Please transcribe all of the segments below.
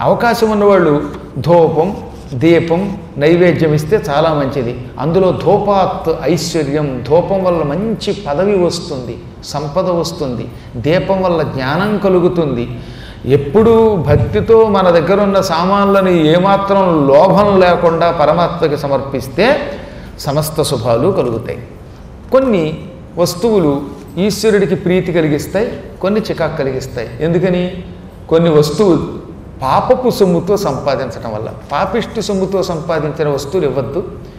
అవకాశం ఉన్నవాళ్ళు ధూపం దీపం నైవేద్యం ఇస్తే చాలా మంచిది అందులో ధూపాత్ ఐశ్వర్యం ధూపం వల్ల మంచి పదవి వస్తుంది సంపద వస్తుంది దీపం వల్ల జ్ఞానం కలుగుతుంది ఎప్పుడూ భక్తితో మన దగ్గర ఉన్న సామాన్లని ఏమాత్రం లోభం లేకుండా పరమాత్మకి సమర్పిస్తే సమస్త శుభాలు కలుగుతాయి కొన్ని వస్తువులు ఈశ్వరుడికి ప్రీతి కలిగిస్తాయి కొన్ని చికాకు కలిగిస్తాయి ఎందుకని కొన్ని వస్తువులు పాపపు సొమ్ముతో సంపాదించడం వల్ల పాపిష్టి సొమ్ముతో సంపాదించిన వస్తువులు ఇవ్వద్దు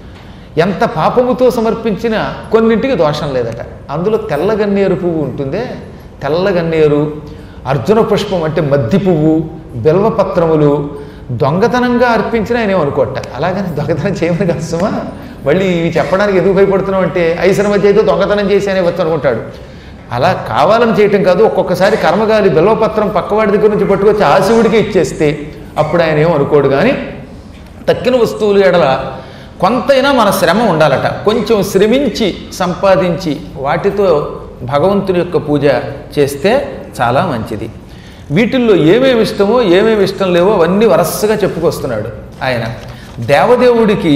ఎంత పాపముతో సమర్పించినా కొన్నింటికి దోషం లేదట అందులో తెల్లగన్నేరు పువ్వు ఉంటుందే తెల్లగన్నేరు అర్జున పుష్పం అంటే మద్ది పువ్వు బిల్వపత్రములు దొంగతనంగా అర్పించిన ఆయన ఏమనుకోట అలాగని దొంగతనం చేయమని కష్టమా మళ్ళీ ఇవి చెప్పడానికి ఎందుకు భయపడుతున్నాం అంటే ఐసర మధ్య అయితే దొంగతనం చేశానే వచ్చు అనుకుంటాడు అలా కావాలని చేయటం కాదు ఒక్కొక్కసారి కర్మగాలి బిల్వపత్రం పక్కవాడి దగ్గర నుంచి పట్టుకొచ్చి ఆ శివుడికి ఇచ్చేస్తే అప్పుడు ఆయన ఏం అనుకోడు కానీ తక్కిన వస్తువులు ఎడల కొంతైనా మన శ్రమ ఉండాలట కొంచెం శ్రమించి సంపాదించి వాటితో భగవంతుని యొక్క పూజ చేస్తే చాలా మంచిది వీటిల్లో ఏమేమి ఇష్టమో ఏమేమి ఇష్టం లేవో అవన్నీ వరసగా చెప్పుకొస్తున్నాడు ఆయన దేవదేవుడికి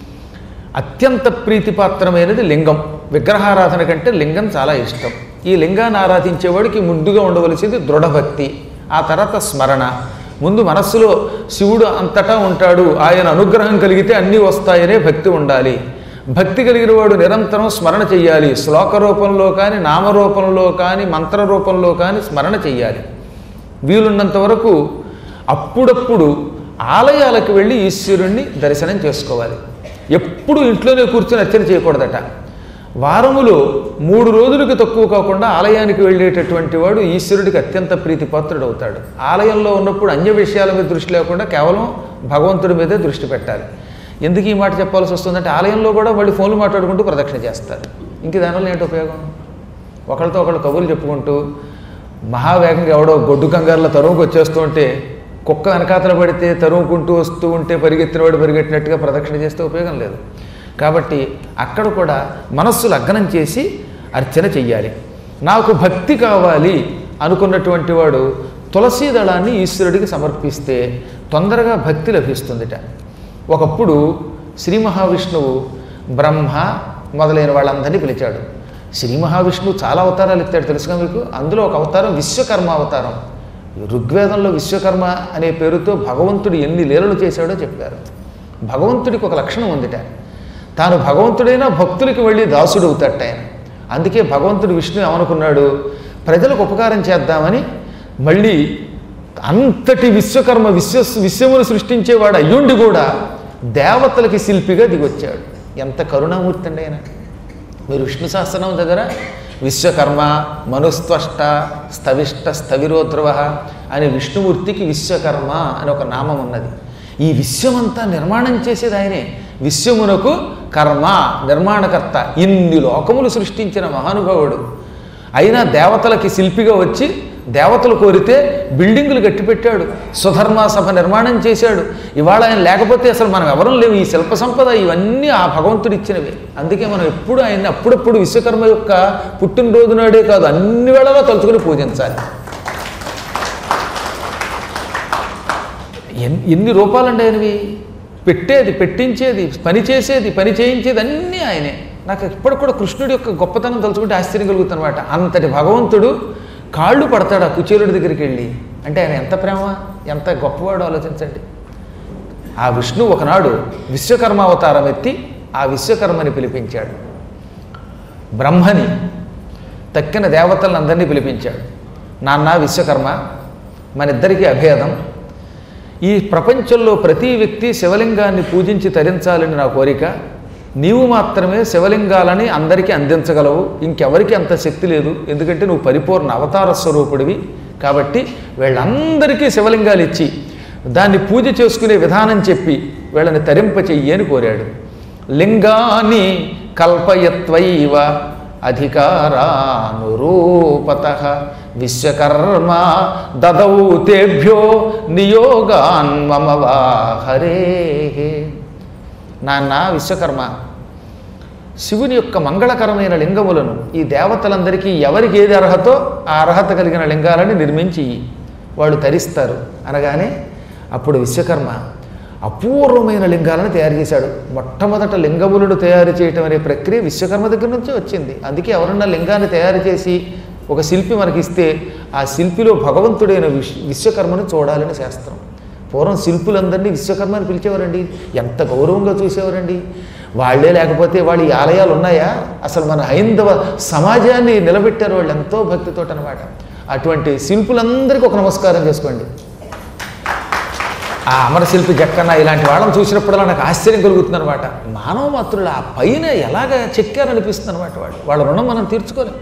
అత్యంత ప్రీతిపాత్రమైనది లింగం విగ్రహారాధన కంటే లింగం చాలా ఇష్టం ఈ లింగాన్ని ఆరాధించేవాడికి ముందుగా ఉండవలసింది దృఢభక్తి ఆ తర్వాత స్మరణ ముందు మనస్సులో శివుడు అంతటా ఉంటాడు ఆయన అనుగ్రహం కలిగితే అన్నీ వస్తాయనే భక్తి ఉండాలి భక్తి కలిగిన వాడు నిరంతరం స్మరణ చెయ్యాలి శ్లోక రూపంలో కానీ నామరూపంలో కానీ మంత్ర రూపంలో కానీ స్మరణ చెయ్యాలి వీలున్నంత వరకు అప్పుడప్పుడు ఆలయాలకు వెళ్ళి ఈశ్వరుణ్ణి దర్శనం చేసుకోవాలి ఎప్పుడు ఇంట్లోనే కూర్చొని అర్చన చేయకూడదట వారములో మూడు రోజులకు తక్కువ కాకుండా ఆలయానికి వెళ్ళేటటువంటి వాడు ఈశ్వరుడికి అత్యంత ప్రీతిపాత్రుడు అవుతాడు ఆలయంలో ఉన్నప్పుడు అన్య విషయాల మీద దృష్టి లేకుండా కేవలం భగవంతుడి మీదే దృష్టి పెట్టాలి ఎందుకు ఈ మాట చెప్పాల్సి వస్తుందంటే ఆలయంలో కూడా వాళ్ళు ఫోన్లు మాట్లాడుకుంటూ ప్రదక్షిణ చేస్తారు ఇంక దానివల్ల ఏంటి ఉపయోగం ఒకరితో ఒకళ్ళు కబుర్లు చెప్పుకుంటూ మహావేగంగా ఎవడో గొడ్డు కంగారులో తరువుకు వచ్చేస్తూ ఉంటే కుక్క వెనకాతల పడితే తరుముకుంటూ వస్తూ ఉంటే పరిగెత్తిన వాడు పరిగెట్టినట్టుగా ప్రదక్షిణ చేస్తే ఉపయోగం లేదు కాబట్టి అక్కడ కూడా మనస్సు లగ్నం చేసి అర్చన చెయ్యాలి నాకు భక్తి కావాలి అనుకున్నటువంటి వాడు తులసీ దళాన్ని ఈశ్వరుడికి సమర్పిస్తే తొందరగా భక్తి లభిస్తుందిట ఒకప్పుడు శ్రీ మహావిష్ణువు బ్రహ్మ మొదలైన వాళ్ళందరినీ పిలిచాడు శ్రీ మహావిష్ణువు చాలా అవతారాలు ఎత్తాడు తెలుసుగా మీకు అందులో ఒక అవతారం విశ్వకర్మ అవతారం ఋగ్వేదంలో విశ్వకర్మ అనే పేరుతో భగవంతుడు ఎన్ని లీలలు చేశాడో చెప్పారు భగవంతుడికి ఒక లక్షణం ఉందిట తాను భగవంతుడైనా భక్తులకి వెళ్ళి దాసుడు అవుతాట ఆయన అందుకే భగవంతుడు విష్ణు ఏమనుకున్నాడు ప్రజలకు ఉపకారం చేద్దామని మళ్ళీ అంతటి విశ్వకర్మ విశ్వ విశ్వమును సృష్టించేవాడు అయ్యుండి కూడా దేవతలకి శిల్పిగా దిగొచ్చాడు ఎంత కరుణామూర్తి అండి ఆయన మీరు విష్ణు సహస్రనామం దగ్గర విశ్వకర్మ మనుస్త్వష్ట స్థవిష్ట స్థవిరోధ్రువ అనే విష్ణుమూర్తికి విశ్వకర్మ అని ఒక నామం ఉన్నది ఈ విశ్వమంతా నిర్మాణం చేసేది ఆయనే విశ్వమునకు కర్మ నిర్మాణకర్త ఇన్ని లోకములు సృష్టించిన మహానుభావుడు అయినా దేవతలకి శిల్పిగా వచ్చి దేవతలు కోరితే బిల్డింగులు కట్టిపెట్టాడు సుధర్మ సభ నిర్మాణం చేశాడు ఇవాళ ఆయన లేకపోతే అసలు మనం ఎవరం లేవు ఈ శిల్ప సంపద ఇవన్నీ ఆ భగవంతుడు ఇచ్చినవి అందుకే మనం ఎప్పుడు ఆయన్ని అప్పుడప్పుడు విశ్వకర్మ యొక్క పుట్టినరోజు నాడే కాదు అన్ని వేళలా తలుచుకుని పూజించాలి ఎన్- ఎన్ని రూపాలండి ఆయనవి పెట్టేది పెట్టించేది పని చేసేది పని చేయించేది అన్నీ ఆయనే నాకు ఇప్పటికి కూడా కృష్ణుడి యొక్క గొప్పతనం తలుచుకుంటే ఆశ్చర్యం కలుగుతుందన్నమాట అంతటి భగవంతుడు కాళ్ళు పడతాడు ఆ కుచేలుడి దగ్గరికి వెళ్ళి అంటే ఆయన ఎంత ప్రేమ ఎంత గొప్పవాడు ఆలోచించండి ఆ విష్ణు ఒకనాడు విశ్వకర్మ అవతారం ఎత్తి ఆ విశ్వకర్మని పిలిపించాడు బ్రహ్మని తక్కిన దేవతలందరినీ పిలిపించాడు నాన్న విశ్వకర్మ మన ఇద్దరికీ అభేదం ఈ ప్రపంచంలో ప్రతి వ్యక్తి శివలింగాన్ని పూజించి తరించాలని నా కోరిక నీవు మాత్రమే శివలింగాలని అందరికీ అందించగలవు ఇంకెవరికి అంత శక్తి లేదు ఎందుకంటే నువ్వు పరిపూర్ణ అవతార స్వరూపుడివి కాబట్టి వీళ్ళందరికీ శివలింగాలు ఇచ్చి దాన్ని పూజ చేసుకునే విధానం చెప్పి వీళ్ళని తరింప చెయ్యి అని కోరాడు లింగాని కల్పయత్వైవ అధికారానురూపత విశ్వకర్మ దదౌ తేభ్యో నియోగాన్ మమ వాహరే నాన్న విశ్వకర్మ శివుని యొక్క మంగళకరమైన లింగములను ఈ దేవతలందరికీ ఎవరికి ఏది అర్హతో ఆ అర్హత కలిగిన లింగాలని నిర్మించి వాళ్ళు తరిస్తారు అనగానే అప్పుడు విశ్వకర్మ అపూర్వమైన లింగాలను తయారు చేశాడు మొట్టమొదట లింగములను తయారు చేయటం అనే ప్రక్రియ విశ్వకర్మ దగ్గర నుంచే వచ్చింది అందుకే ఎవరన్నా లింగాన్ని తయారు చేసి ఒక శిల్పి మనకిస్తే ఆ శిల్పిలో భగవంతుడైన విశ్ విశ్వకర్మను చూడాలని శాస్త్రం పూర్వం శిల్పులందరినీ విశ్వకర్మ అని పిలిచేవారండి ఎంత గౌరవంగా చూసేవారండి వాళ్ళే లేకపోతే వాళ్ళు ఈ ఆలయాలు ఉన్నాయా అసలు మన హైందవ సమాజాన్ని నిలబెట్టారు వాళ్ళు ఎంతో భక్తితో అనమాట అటువంటి శిల్పులందరికీ ఒక నమస్కారం చేసుకోండి ఆ అమరశిల్పి జక్కన్న ఇలాంటి వాళ్ళని చూసినప్పుడల్లా నాకు ఆశ్చర్యం కలుగుతుంది అనమాట మానవ మాత్రులు ఆ పైన ఎలాగ చెక్కారనిపిస్తుంది అనమాట వాళ్ళు వాళ్ళ రుణం మనం తీర్చుకోలేం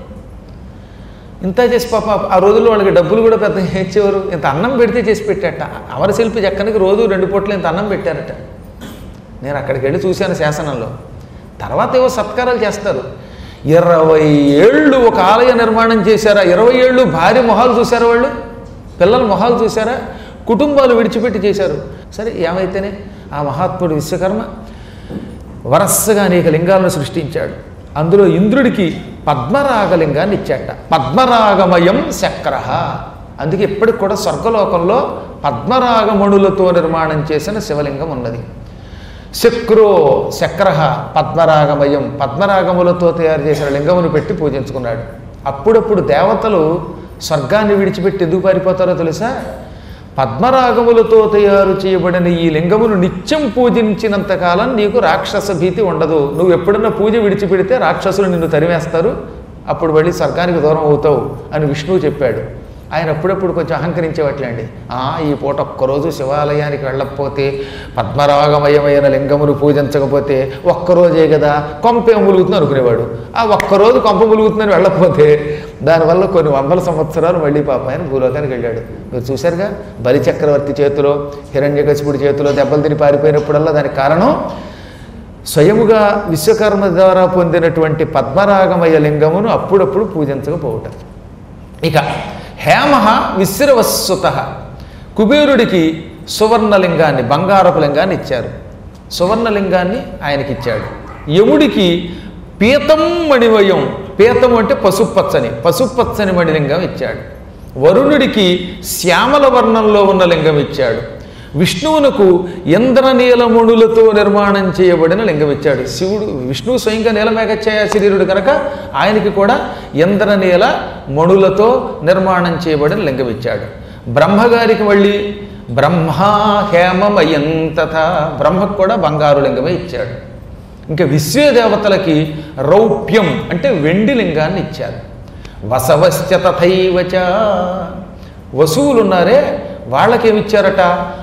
ఇంత చేసి పాప ఆ రోజుల్లో వాళ్ళకి డబ్బులు కూడా పెద్ద ఇచ్చేవారు ఇంత అన్నం పెడితే చేసి పెట్టాట అమరశిల్పి జక్కనికి రోజు రెండు పూటలు ఇంత అన్నం పెట్టారట నేను అక్కడికి వెళ్ళి చూశాను శాసనంలో తర్వాత ఏవో సత్కారాలు చేస్తారు ఇరవై ఏళ్ళు ఒక ఆలయ నిర్మాణం చేశారా ఇరవై ఏళ్ళు భార్య మొహాలు చూశారా వాళ్ళు పిల్లల మొహాలు చూశారా కుటుంబాలు విడిచిపెట్టి చేశారు సరే ఏమైతేనే ఆ మహాత్ముడు విశ్వకర్మ వరస్సగా అనేక లింగాలను సృష్టించాడు అందులో ఇంద్రుడికి పద్మరాగలింగాన్ని ఇచ్చాట పద్మరాగమయం చక్ర అందుకే ఇప్పటికి కూడా స్వర్గలోకంలో పద్మరాగమణులతో నిర్మాణం చేసిన శివలింగం ఉన్నది శక్రో శక్ర పద్మరాగమయం పద్మరాగములతో తయారు చేసిన లింగమును పెట్టి పూజించుకున్నాడు అప్పుడప్పుడు దేవతలు స్వర్గాన్ని విడిచిపెట్టి ఎందుకు పారిపోతారో తెలుసా పద్మరాగములతో తయారు చేయబడిన ఈ లింగమును నిత్యం పూజించినంతకాలం నీకు రాక్షస భీతి ఉండదు నువ్వు ఎప్పుడన్నా పూజ విడిచిపెడితే రాక్షసులు నిన్ను తరిమేస్తారు అప్పుడు వెళ్ళి స్వర్గానికి దూరం అవుతావు అని విష్ణువు చెప్పాడు ఆయన అప్పుడప్పుడు కొంచెం అహంకరించేవట్లేండి "ఆ, ఈ పూట ఒక్కరోజు శివాలయానికి వెళ్ళకపోతే పద్మరాగమయమైన లింగమును పూజించకపోతే ఒక్కరోజే కదా కొంపే ములుగుతుంది అనుకునేవాడు ఆ ఒక్కరోజు కొంప ములుగుతుందని వెళ్ళకపోతే దానివల్ల కొన్ని వందల సంవత్సరాలు మళ్ళీ పాప ఆయన భూలోకానికి వెళ్ళాడు మీరు చూశారుగా బలి చక్రవర్తి చేతిలో హిరణ్యకశిపుడి చేతిలో దెబ్బలు తిని పారిపోయినప్పుడల్లా దానికి కారణం స్వయముగా విశ్వకర్మ ద్వారా పొందినటువంటి పద్మరాగమయ లింగమును అప్పుడప్పుడు పూజించకపోవటం ఇక హేమ విశ్రవస్సుత కుబేరుడికి సువర్ణలింగాన్ని బంగారపు లింగాన్ని ఇచ్చారు సువర్ణలింగాన్ని ఆయనకి ఇచ్చాడు యముడికి పీతం మణివయం పీతం అంటే పసుపచ్చని పసుపచ్చని మణిలింగం ఇచ్చాడు వరుణుడికి శ్యామల వర్ణంలో ఉన్న లింగం ఇచ్చాడు విష్ణువునకు ఇంద్రనీలమణులతో నిర్మాణం చేయబడిన లింగం ఇచ్చాడు శివుడు విష్ణువు స్వయంగా నీలమేఘఛాయ శరీరుడు కనుక ఆయనకి కూడా ఇంద్రనీల మణులతో నిర్మాణం చేయబడిన లింగం ఇచ్చాడు బ్రహ్మగారికి మళ్ళీ బ్రహ్మా హేమమయం తథా బ్రహ్మకు కూడా బంగారు లింగమే ఇచ్చాడు ఇంకా విశ్వదేవతలకి రౌప్యం అంటే వెండి లింగాన్ని ఇచ్చారు వసవశ్చ తథైవచ వసువులు ఉన్నారే వాళ్ళకేమిచ్చారట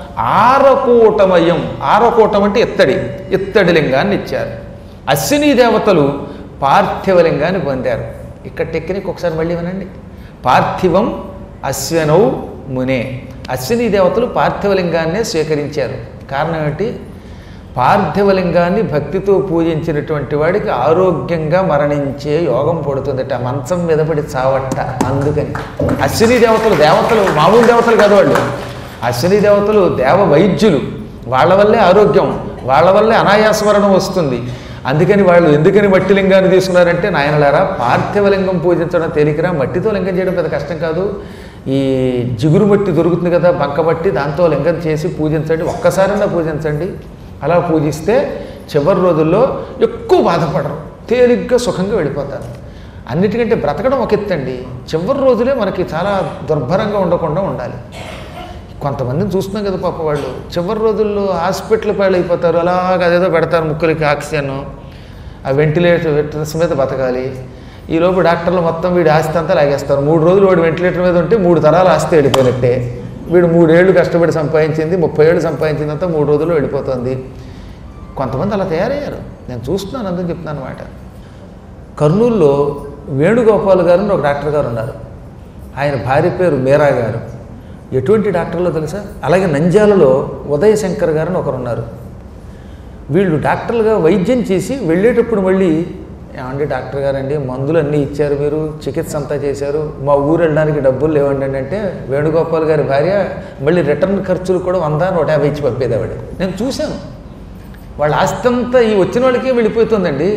ఆరకూటమయం ఆరకూటం అంటే ఇత్తడి ఇత్తడి లింగాన్ని ఇచ్చారు అశ్విని దేవతలు పార్థివ లింగాన్ని పొందారు ఇక్కడ టెక్నిక్ ఒకసారి మళ్ళీ వినండి పార్థివం అశ్వనౌ మునే అశ్విని దేవతలు పార్థివలింగాన్నే స్వీకరించారు కారణం ఏంటి పార్థివలింగాన్ని భక్తితో పూజించినటువంటి వాడికి ఆరోగ్యంగా మరణించే యోగం పడుతుందట మంచం మీద పడి చావట్ట అందుకని అశ్విని దేవతలు దేవతలు మామూలు దేవతలు కాదు వాళ్ళు అశ్విని దేవతలు దేవ వైద్యులు వాళ్ళ వల్లే ఆరోగ్యం వాళ్ళ వల్లే అనాయాసమరణం వస్తుంది అందుకని వాళ్ళు ఎందుకని మట్టి లింగాన్ని తీసుకున్నారంటే నాయనలారా పార్థివలింగం పూజించడం తేలికరా మట్టితో లింగం చేయడం పెద్ద కష్టం కాదు ఈ జిగురు మట్టి దొరుకుతుంది కదా బంక మట్టి దాంతో లింగం చేసి పూజించండి ఒక్కసారైనా పూజించండి అలా పూజిస్తే చివరి రోజుల్లో ఎక్కువ బాధపడరు తేలిగ్గా సుఖంగా వెళ్ళిపోతారు అన్నిటికంటే బ్రతకడం ఒక ఎత్తండి చివరి రోజులే మనకి చాలా దుర్భరంగా ఉండకుండా ఉండాలి కొంతమందిని చూస్తున్నాం కదా పాప వాళ్ళు చివరి రోజుల్లో హాస్పిటల్ పాలైపోతారు అలాగ అదేదో పెడతారు ముక్కులకి ఆక్సిజన్ ఆ వెంటిలేటర్స్ మీద బతకాలి ఈ లోపు డాక్టర్లు మొత్తం వీడి ఆస్తి అంతా లాగేస్తారు మూడు రోజులు వాడు వెంటిలేటర్ మీద ఉంటే మూడు తరాలు ఆస్తి వెళ్ళిపోయినట్టే వీడు మూడేళ్ళు కష్టపడి సంపాదించింది ముప్పై ఏళ్ళు సంపాదించిందంతా మూడు రోజుల్లో వెళ్ళిపోతుంది కొంతమంది అలా తయారయ్యారు నేను చూస్తున్నాను అందుకు చెప్తున్నాను అనమాట కర్నూలులో వేణుగోపాల్ గారు అని ఒక డాక్టర్ గారు ఉన్నారు ఆయన భార్య పేరు మీరా గారు ఎటువంటి డాక్టర్లో తెలుసా అలాగే నంద్యాలలో ఉదయ శంకర్ గారు అని ఒకరు ఉన్నారు వీళ్ళు డాక్టర్లుగా వైద్యం చేసి వెళ్ళేటప్పుడు మళ్ళీ ఏమండి డాక్టర్ గారండి మందులు అన్నీ ఇచ్చారు మీరు చికిత్స అంతా చేశారు మా ఊరు వెళ్ళడానికి డబ్బులు లేవండి అంటే వేణుగోపాల్ గారి భార్య మళ్ళీ రిటర్న్ ఖర్చులు కూడా వంద నూట యాభై ఇచ్చి పంపేది ఆవిడ నేను చూశాను వాళ్ళ ఆస్తి అంతా ఈ వచ్చిన వాళ్ళకే వెళ్ళిపోతుందండి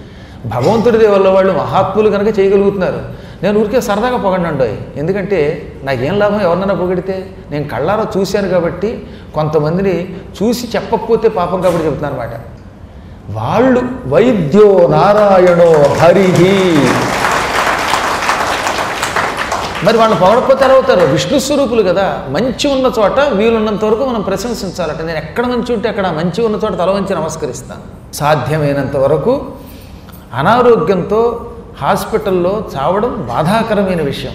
భగవంతుడి వల్ల వాళ్ళు మహాత్ములు కనుక చేయగలుగుతున్నారు నేను ఊరికే సరదాగా పొగండి ఎందుకంటే నాకేం లాభం ఎవరినైనా పొగిడితే నేను కళ్ళారా చూశాను కాబట్టి కొంతమందిని చూసి చెప్పకపోతే పాపం కాబట్టి చెప్తున్నాను అనమాట వాళ్ళు వైద్యో నారాయణో హరిహి మరి వాళ్ళు పొగడకపోతే ఎలా అవుతారు విష్ణు స్వరూపులు కదా మంచి ఉన్న చోట వీలున్నంత వరకు మనం ప్రశంసించాలట నేను ఎక్కడ మంచి ఉంటే అక్కడ మంచి ఉన్న చోట తల వంచి నమస్కరిస్తాను సాధ్యమైనంత వరకు అనారోగ్యంతో హాస్పిటల్లో చావడం బాధాకరమైన విషయం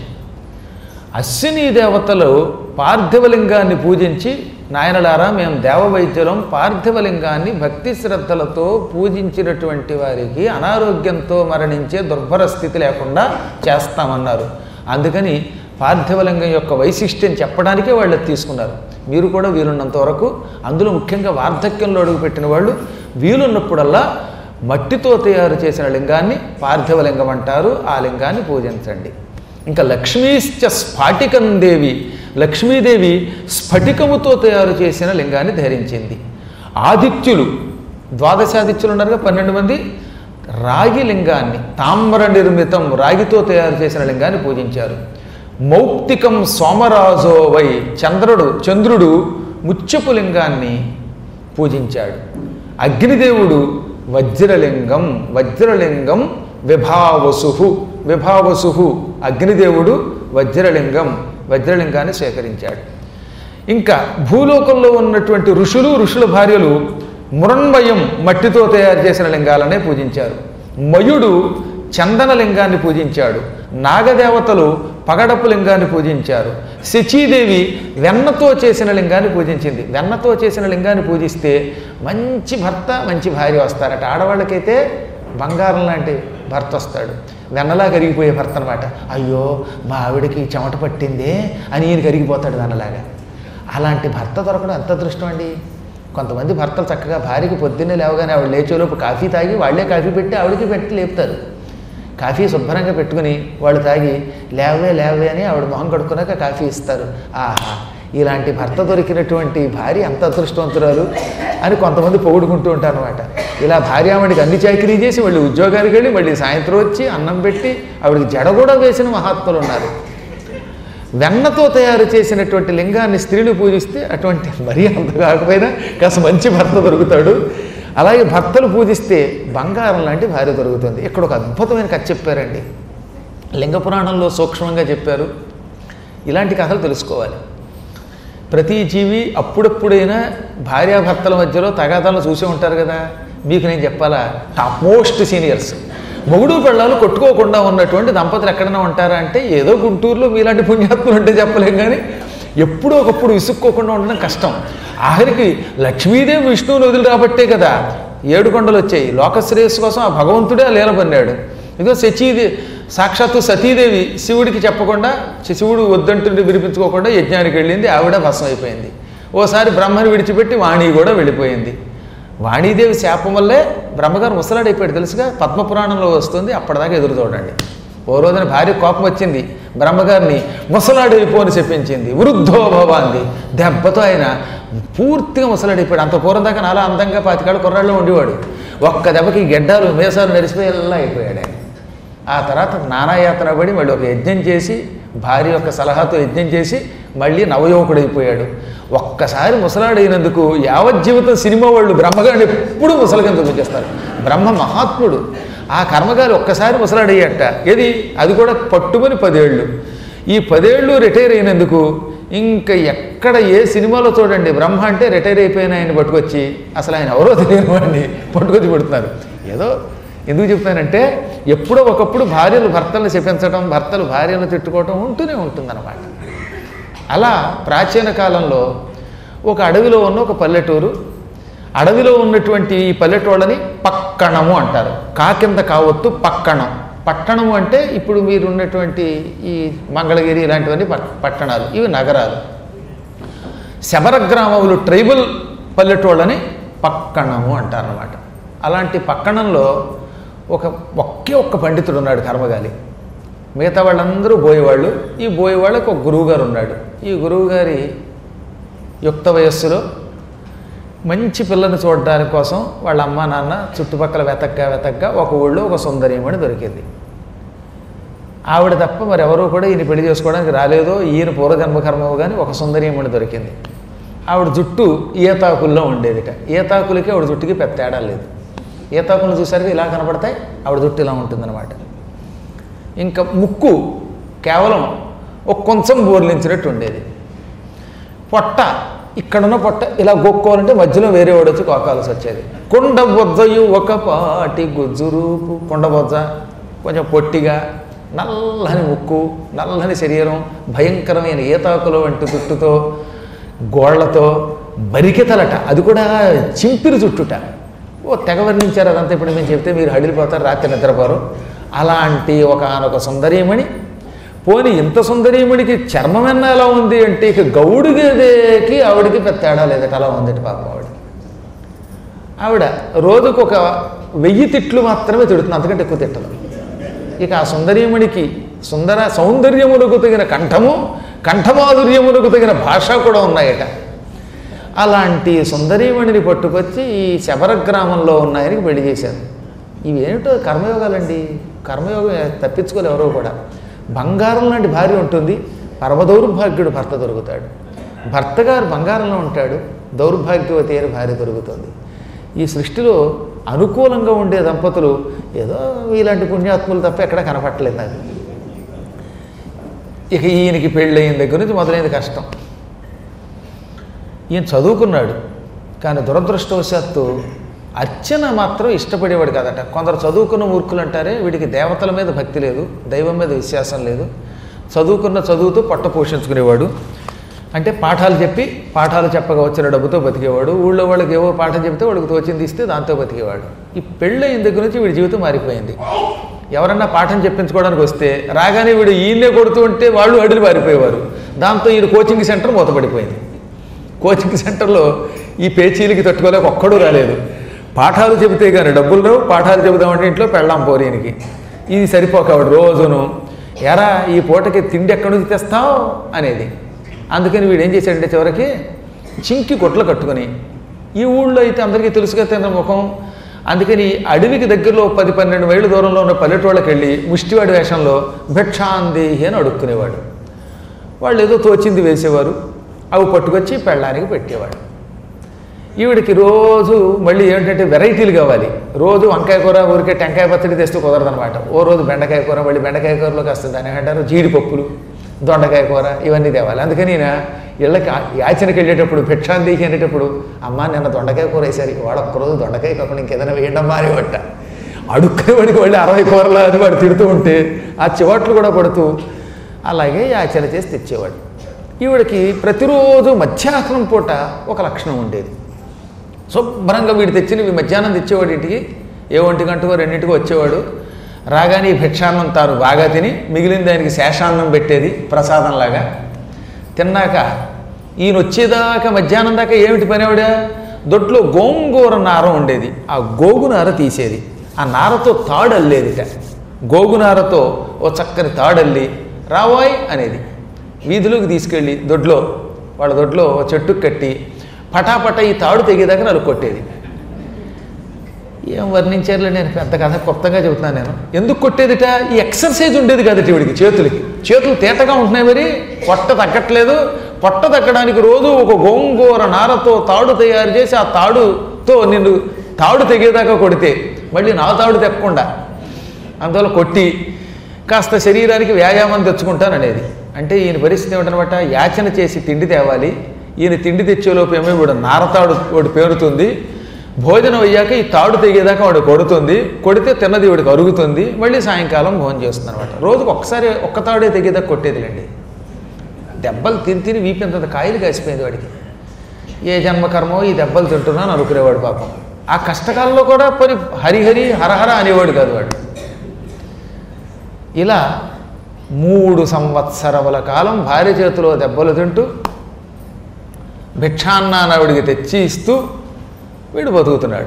అశ్విని దేవతలు పార్థివలింగాన్ని పూజించి నాయనలారా మేము దేవవైద్యులం పార్థివలింగాన్ని భక్తి శ్రద్ధలతో పూజించినటువంటి వారికి అనారోగ్యంతో మరణించే దుర్భర స్థితి లేకుండా చేస్తామన్నారు అందుకని పార్థివలింగం యొక్క వైశిష్ట్యం చెప్పడానికే వాళ్ళు అది తీసుకున్నారు మీరు కూడా వీలున్నంత వరకు అందులో ముఖ్యంగా వార్ధక్యంలో అడుగుపెట్టిన వాళ్ళు వీలున్నప్పుడల్లా మట్టితో తయారు చేసిన లింగాన్ని పార్థివలింగం అంటారు ఆ లింగాన్ని పూజించండి ఇంకా లక్ష్మీశ్చ స్ఫాటికం దేవి లక్ష్మీదేవి స్ఫటికముతో తయారు చేసిన లింగాన్ని ధరించింది ఆదిత్యులు ద్వాదశాదిత్యులు ఉన్నారుగా పన్నెండు మంది రాగి లింగాన్ని తామ్ర నిర్మితం రాగితో తయారు చేసిన లింగాన్ని పూజించారు మౌక్తికం సోమరాజో వై చంద్రుడు చంద్రుడు ముత్యపు లింగాన్ని పూజించాడు అగ్నిదేవుడు వజ్రలింగం వజ్రలింగం విభావసు విభావసు అగ్నిదేవుడు వజ్రలింగం వజ్రలింగాన్ని సేకరించాడు ఇంకా భూలోకంలో ఉన్నటువంటి ఋషులు ఋషుల భార్యలు మృణ్మయం మట్టితో తయారు చేసిన లింగాలనే పూజించారు మయుడు చందన లింగాన్ని పూజించాడు నాగదేవతలు పగడపు లింగాన్ని పూజించారు శచీదేవి వెన్నతో చేసిన లింగాన్ని పూజించింది వెన్నతో చేసిన లింగాన్ని పూజిస్తే మంచి భర్త మంచి భార్య వస్తారట ఆడవాళ్ళకైతే బంగారం లాంటి భర్త వస్తాడు వెన్నలా కరిగిపోయే భర్త అనమాట అయ్యో మా ఆవిడకి చెమట పట్టిందే అని ఈయన కరిగిపోతాడు వెన్నలాగా అలాంటి భర్త దొరకడం ఎంత అదృష్టం అండి కొంతమంది భర్తలు చక్కగా భార్యకి పొద్దున్నే లేవగానే ఆవిడ లేచేలోపు కాఫీ తాగి వాళ్ళే కాఫీ పెట్టి ఆవిడకి పెట్టి లేపుతారు కాఫీ శుభ్రంగా పెట్టుకుని వాళ్ళు తాగి లేవే లేవే అని ఆవిడ మొహం కడుక్కున్నాక కాఫీ ఇస్తారు ఆహా ఇలాంటి భర్త దొరికినటువంటి భార్య ఎంత అదృష్టవంతురాలు అని కొంతమంది పొగుడుకుంటూ ఉంటారు అనమాట ఇలా భార్యామణికి అన్ని చాకరీ చేసి మళ్ళీ ఉద్యోగానికి వెళ్ళి మళ్ళీ సాయంత్రం వచ్చి అన్నం పెట్టి ఆవిడకి జడ కూడా వేసిన మహాత్ములు ఉన్నారు వెన్నతో తయారు చేసినటువంటి లింగాన్ని స్త్రీలు పూజిస్తే అటువంటి మరీ అంత కాకపోయినా కాస్త మంచి భర్త దొరుకుతాడు అలాగే భర్తలు పూజిస్తే బంగారం లాంటి భార్య దొరుకుతుంది ఇక్కడ ఒక అద్భుతమైన కథ చెప్పారండి లింగ పురాణంలో సూక్ష్మంగా చెప్పారు ఇలాంటి కథలు తెలుసుకోవాలి ప్రతి జీవి అప్పుడప్పుడైనా భార్యాభర్తల మధ్యలో తగాదాలు చూసే ఉంటారు కదా మీకు నేను చెప్పాలా టాప్ మోస్ట్ సీనియర్స్ మొగుడు పెళ్ళాలు కొట్టుకోకుండా ఉన్నటువంటి దంపతులు ఎక్కడైనా ఉంటారా అంటే ఏదో గుంటూరులో మీలాంటి పుణ్యాత్ములు ఉంటే చెప్పలేం కానీ ఎప్పుడో ఒకప్పుడు విసుక్కోకుండా ఉండడం కష్టం ఆఖరికి లక్ష్మీదేవి విష్ణువుని వదిలి రాబట్టే కదా ఏడు కొండలు వచ్చాయి లోకశ్రేయస్సు కోసం ఆ భగవంతుడే ఆ లీల పన్నాడు ఇదిగో శచీది సాక్షాత్తు సతీదేవి శివుడికి చెప్పకుండా శివుడు వద్దంటుండి వినిపించుకోకుండా యజ్ఞానికి వెళ్ళింది ఆవిడ భస్మం అయిపోయింది ఓసారి బ్రహ్మని విడిచిపెట్టి వాణి కూడా వెళ్ళిపోయింది వాణీదేవి శాపం వల్లే బ్రహ్మగారు ముసలాడైపోయాడు తెలుసుగా పద్మపురాణంలో వస్తుంది అప్పటిదాకా ఎదురు చూడండి ఓ రోజున భార్య కోపం వచ్చింది బ్రహ్మగారిని ముసలాడైపోని చెప్పించింది వృద్ధో భవ అంది దెబ్బతో ఆయన పూర్తిగా ముసలాడైపోయాడు అంత పూర్వం దాకా నాలా అందంగా పాతికాడు కుర్రాళ్ళు ఉండేవాడు ఒక్క దెబ్బకి గెడ్డాలు మేసాలు నడిచిపోయి ఎలా అయిపోయాడు ఆయన ఆ తర్వాత నానాయాతన పడి మళ్ళీ ఒక యజ్ఞం చేసి భార్య యొక్క సలహాతో యజ్ఞం చేసి మళ్ళీ నవయువకుడైపోయాడు ఒక్కసారి ముసలాడైనందుకు యావజ్జీవితం సినిమా వాళ్ళు బ్రహ్మగారిని ఎప్పుడూ ముసలి కింద చూపిస్తారు బ్రహ్మ మహాత్ముడు ఆ కర్మగారి ఒక్కసారి ముసలాడయ్యట ఏది అది కూడా పట్టుమని పదేళ్ళు ఈ పదేళ్ళు రిటైర్ అయినందుకు ఇంకా ఎక్కడ ఏ సినిమాలో చూడండి బ్రహ్మ అంటే రిటైర్ అయిపోయిన ఆయన పట్టుకొచ్చి అసలు ఆయన ఎవరో తెలియని వాడిని పట్టుకొచ్చి పెడుతున్నారు ఏదో ఎందుకు చెప్తానంటే ఎప్పుడో ఒకప్పుడు భార్యలు భర్తలను శపించడం భర్తలు భార్యను తిట్టుకోవటం ఉంటూనే ఉంటుందన్నమాట అలా ప్రాచీన కాలంలో ఒక అడవిలో ఉన్న ఒక పల్లెటూరు అడవిలో ఉన్నటువంటి ఈ పల్లెటూళ్ళని పక్కణము అంటారు కా కింద కావత్తు పక్కణం పట్టణము అంటే ఇప్పుడు మీరు ఉన్నటువంటి ఈ మంగళగిరి ఇలాంటివన్నీ పట్- పట్టణాలు ఇవి నగరాలు శబర గ్రామములు ట్రైబల్ పల్లెటూళ్ళని పక్కణము అంటారనమాట అలాంటి పక్కణంలో ఒక ఒకే ఒక్క పండితుడు ఉన్నాడు కర్మగాలి మిగతా వాళ్ళందరూ బోయేవాళ్ళు ఈ బోయేవాళ్ళకి ఒక గురువుగారు ఉన్నాడు ఈ గురువుగారి యుక్త వయస్సులో మంచి పిల్లని చూడడానికి కోసం వాళ్ళ అమ్మ నాన్న చుట్టుపక్కల వెతగ్గా వెతగ్గా ఒక ఊళ్ళో ఒక సుందరీమణి దొరికింది ఆవిడ తప్ప మరి ఎవరూ కూడా ఈయన పెళ్లి చేసుకోవడానికి రాలేదో ఈయన పూర్వజన్మ కర్మవు కానీ ఒక సుందరీయమణి దొరికింది ఆవిడ జుట్టు ఈతాకుల్లో ఉండేదిట ఈతాకులకి ఆవిడ జుట్టుకి పెద్ద తేడా లేదు ఈతాకులు చూసరికి ఇలా కనపడతాయి ఆవిడ జుట్టు ఇలా ఉంటుందన్నమాట ఇంకా ముక్కు కేవలం ఒక కొంచెం బోర్లించినట్టు ఉండేది పొట్ట ఇక్కడున్న పొట్ట ఇలా గొక్కోవాలంటే మధ్యలో వేరే వాడు వచ్చి కోకాల్సి వచ్చేది కొండ బొజ్జయు ఒక పాటి గుజ్జురూపు కొండ బొజ్జ కొంచెం పొట్టిగా నల్లని ముక్కు నల్లని శరీరం భయంకరమైన ఈతాకుల వంటి జుట్టుతో గోళ్లతో బరికెతలట అది కూడా చింపిరి చుట్టుట ఓ తెగ వర్ణించారు అదంతా ఇప్పుడు మేము చెప్తే మీరు హడిలిపోతారు రాత్రి నిద్రపోరు అలాంటి ఒకనొక సుందరీమణి పోని ఇంత సుందరీమణికి చర్మమన్నా ఎలా ఉంది అంటే ఇక గౌడు గేదెకి ఆవిడకి పెద్ద తేడా లేదట అలా ఉందట పాపం ఆవిడ ఆవిడ రోజుకు ఒక వెయ్యి తిట్లు మాత్రమే తిడుతుంది అంతకంటే ఎక్కువ తిట్టదు ఇక ఆ సుందరీమణికి సుందర సౌందర్యములకు తగిన కంఠము కంఠమాధుర్యములకు తగిన భాష కూడా ఉన్నాయట అలాంటి సుందరీమణిని పట్టుకొచ్చి ఈ శబర గ్రామంలో ఉన్న ఆయనకి పెళ్లి చేశారు ఇవి ఏమిటో కర్మయోగాలండి కర్మయోగం తప్పించుకోలేరు ఎవరో కూడా బంగారం లాంటి భార్య ఉంటుంది పరమ దౌర్భాగ్యుడు భర్త దొరుకుతాడు భర్త గారు బంగారంలో ఉంటాడు దౌర్భాగ్యవతి అయిన భార్య దొరుకుతుంది ఈ సృష్టిలో అనుకూలంగా ఉండే దంపతులు ఏదో ఇలాంటి పుణ్యాత్ములు తప్ప ఎక్కడ కనపట్టలేదు నాకు ఇక ఈయనకి పెళ్ళయిన దగ్గర నుంచి మొదలైంది కష్టం ఈయన చదువుకున్నాడు కానీ దురదృష్టవశాత్తు అర్చన మాత్రం ఇష్టపడేవాడు కాదట కొందరు చదువుకున్న మూర్ఖులు అంటారే వీడికి దేవతల మీద భక్తి లేదు దైవం మీద విశ్వాసం లేదు చదువుకున్న చదువుతూ పొట్ట పోషించుకునేవాడు అంటే పాఠాలు చెప్పి పాఠాలు చెప్పగా వచ్చిన డబ్బుతో బతికేవాడు ఊళ్ళో వాళ్ళకి ఏవో పాఠం చెప్తే వాడికి తోచింది ఇస్తే దాంతో బతికేవాడు ఈ పెళ్ళయిన దగ్గర నుంచి వీడి జీవితం మారిపోయింది ఎవరన్నా పాఠం చెప్పించుకోవడానికి వస్తే రాగానే వీడు ఈయన్నే కొడుతూ ఉంటే వాళ్ళు అడులు పారిపోయేవారు దాంతో ఈయన కోచింగ్ సెంటర్ మూతపడిపోయింది కోచింగ్ సెంటర్లో ఈ పేచీలకి తట్టుకోలేక ఒక్కడూ రాలేదు పాఠాలు చెబితే కానీ డబ్బులు రావు పాఠాలు చెబుదామంటే ఇంట్లో పెళ్ళాం పోరీనికి ఇది సరిపోక ఆవిడ రోజును ఎరా ఈ పూటకి తిండి ఎక్కడి నుంచి తెస్తావు అనేది అందుకని వీడు ఏం చేశాడంటే చివరికి చింకి కొట్లు కట్టుకొని ఈ ఊళ్ళో అయితే అందరికీ తెలుసుగా తిన్న ముఖం అందుకని అడవికి దగ్గరలో పది పన్నెండు మైళ్ళ దూరంలో ఉన్న పల్లెటూళ్ళకి వెళ్ళి ముష్టివాడి వేషంలో భిక్షాందేహి అని అడుక్కునేవాడు వాళ్ళు ఏదో తోచింది వేసేవారు అవి పట్టుకొచ్చి పెళ్ళానికి పెట్టేవాడు ఈవిడికి రోజు మళ్ళీ ఏంటంటే వెరైటీలు కావాలి రోజు వంకాయ కూర ఊరికే టెంకాయ పచ్చడి తెస్తూ కుదరదనమాట ఓ రోజు బెండకాయ కూర మళ్ళీ బెండకాయ కూరలోకి వస్తుంది దాని ఏమంటారు జీడిపప్పులు దొండకాయ కూర ఇవన్నీ తేవాలి అందుకని ఈయన ఇళ్ళకి ఆ- యాచనకి వెళ్ళేటప్పుడు భిక్షాందేహి అనేటప్పుడు అమ్మ నిన్న దొండకాయ కూర వేసారు వాడు ఒక్కరోజు దొండకాయ కాకుండా ఇంకేదైనా వేయండమ్మా అని పట్ట అడుక్కునేవాడికి వెళ్ళి అరవై కూరలు అని వాడు తిడుతూ ఉంటే ఆ చివాట్లు కూడా పడుతూ అలాగే యాచన చేసి తెచ్చేవాడు ఈవిడికి ప్రతిరోజు మధ్యాహ్నం పూట ఒక లక్షణం ఉండేది శుభ్రంగా వీడు తెచ్చినవి మధ్యాహ్నం తెచ్చేవాడు ఇంటికి ఏ ఒంటి గంటకో రెండింటికో వచ్చేవాడు రాగానే ఈ భిక్షాన్నం తాను బాగా తిని మిగిలిన దానికి శేషాన్నం పెట్టేది ప్రసాదంలాగా తిన్నాక ఈయన వచ్చేదాకా మధ్యాహ్నం దాకా ఏమిటి పనేవాడా దొడ్లో గోంగూర నార ఉండేది ఆ గోగు నార తీసేది ఆ నారతో తాడు అల్లేదిట గోగు నారతో ఓ చక్కని తాడల్లి రావాయ్ అనేది వీధిలోకి తీసుకెళ్ళి దొడ్లో వాళ్ళ దొడ్లో ఓ చెట్టుకు కట్టి పటాపట ఈ తాడు తెగేదాకా నలుగు కొట్టేది ఏం వర్ణించారులే నేను పెద్ద కథ కొత్తగా చెబుతున్నాను నేను ఎందుకు కొట్టేదిట ఈ ఎక్సర్సైజ్ ఉండేది కదట వీడికి చేతులకి చేతులు తేటగా ఉంటున్నాయి మరి పొట్ట తగ్గట్లేదు పొట్ట తగ్గడానికి రోజు ఒక గోంగూర నారతో తాడు తయారు చేసి ఆ తాడుతో నిన్ను తాడు తెగేదాకా కొడితే మళ్ళీ నా తాడు తెక్కకుండా అందువల్ల కొట్టి కాస్త శరీరానికి వ్యాయామం తెచ్చుకుంటాననేది అంటే ఈయన పరిస్థితి ఏమిటనమాట యాచన చేసి తిండి తేవాలి ఈయన తిండి తెచ్చేలోపు ఏమో వీడు నారతాడు వాడు పేరుతుంది భోజనం అయ్యాక ఈ తాడు తెగేదాకా వాడు కొడుతుంది కొడితే తిన్నది వాడికి అరుగుతుంది మళ్ళీ సాయంకాలం భోజనం చేస్తుంది అనమాట రోజుకు ఒక్కసారి ఒక్క తాడే తెగేదాకా కొట్టేదిలేండి దెబ్బలు తిని తిని వీపింత కాయలు కాసిపోయింది వాడికి ఏ జన్మకర్మో ఈ దెబ్బలు తింటున్నాను అనుకునేవాడు పాపం ఆ కష్టకాలంలో కూడా పని హరిహరి హరహర అనేవాడు కాదు వాడు ఇలా మూడు సంవత్సరముల కాలం భార్య చేతిలో దెబ్బలు తింటూ భిక్షాన్నాన్ని ఆవిడికి తెచ్చి ఇస్తూ వీడు బతుకుతున్నాడు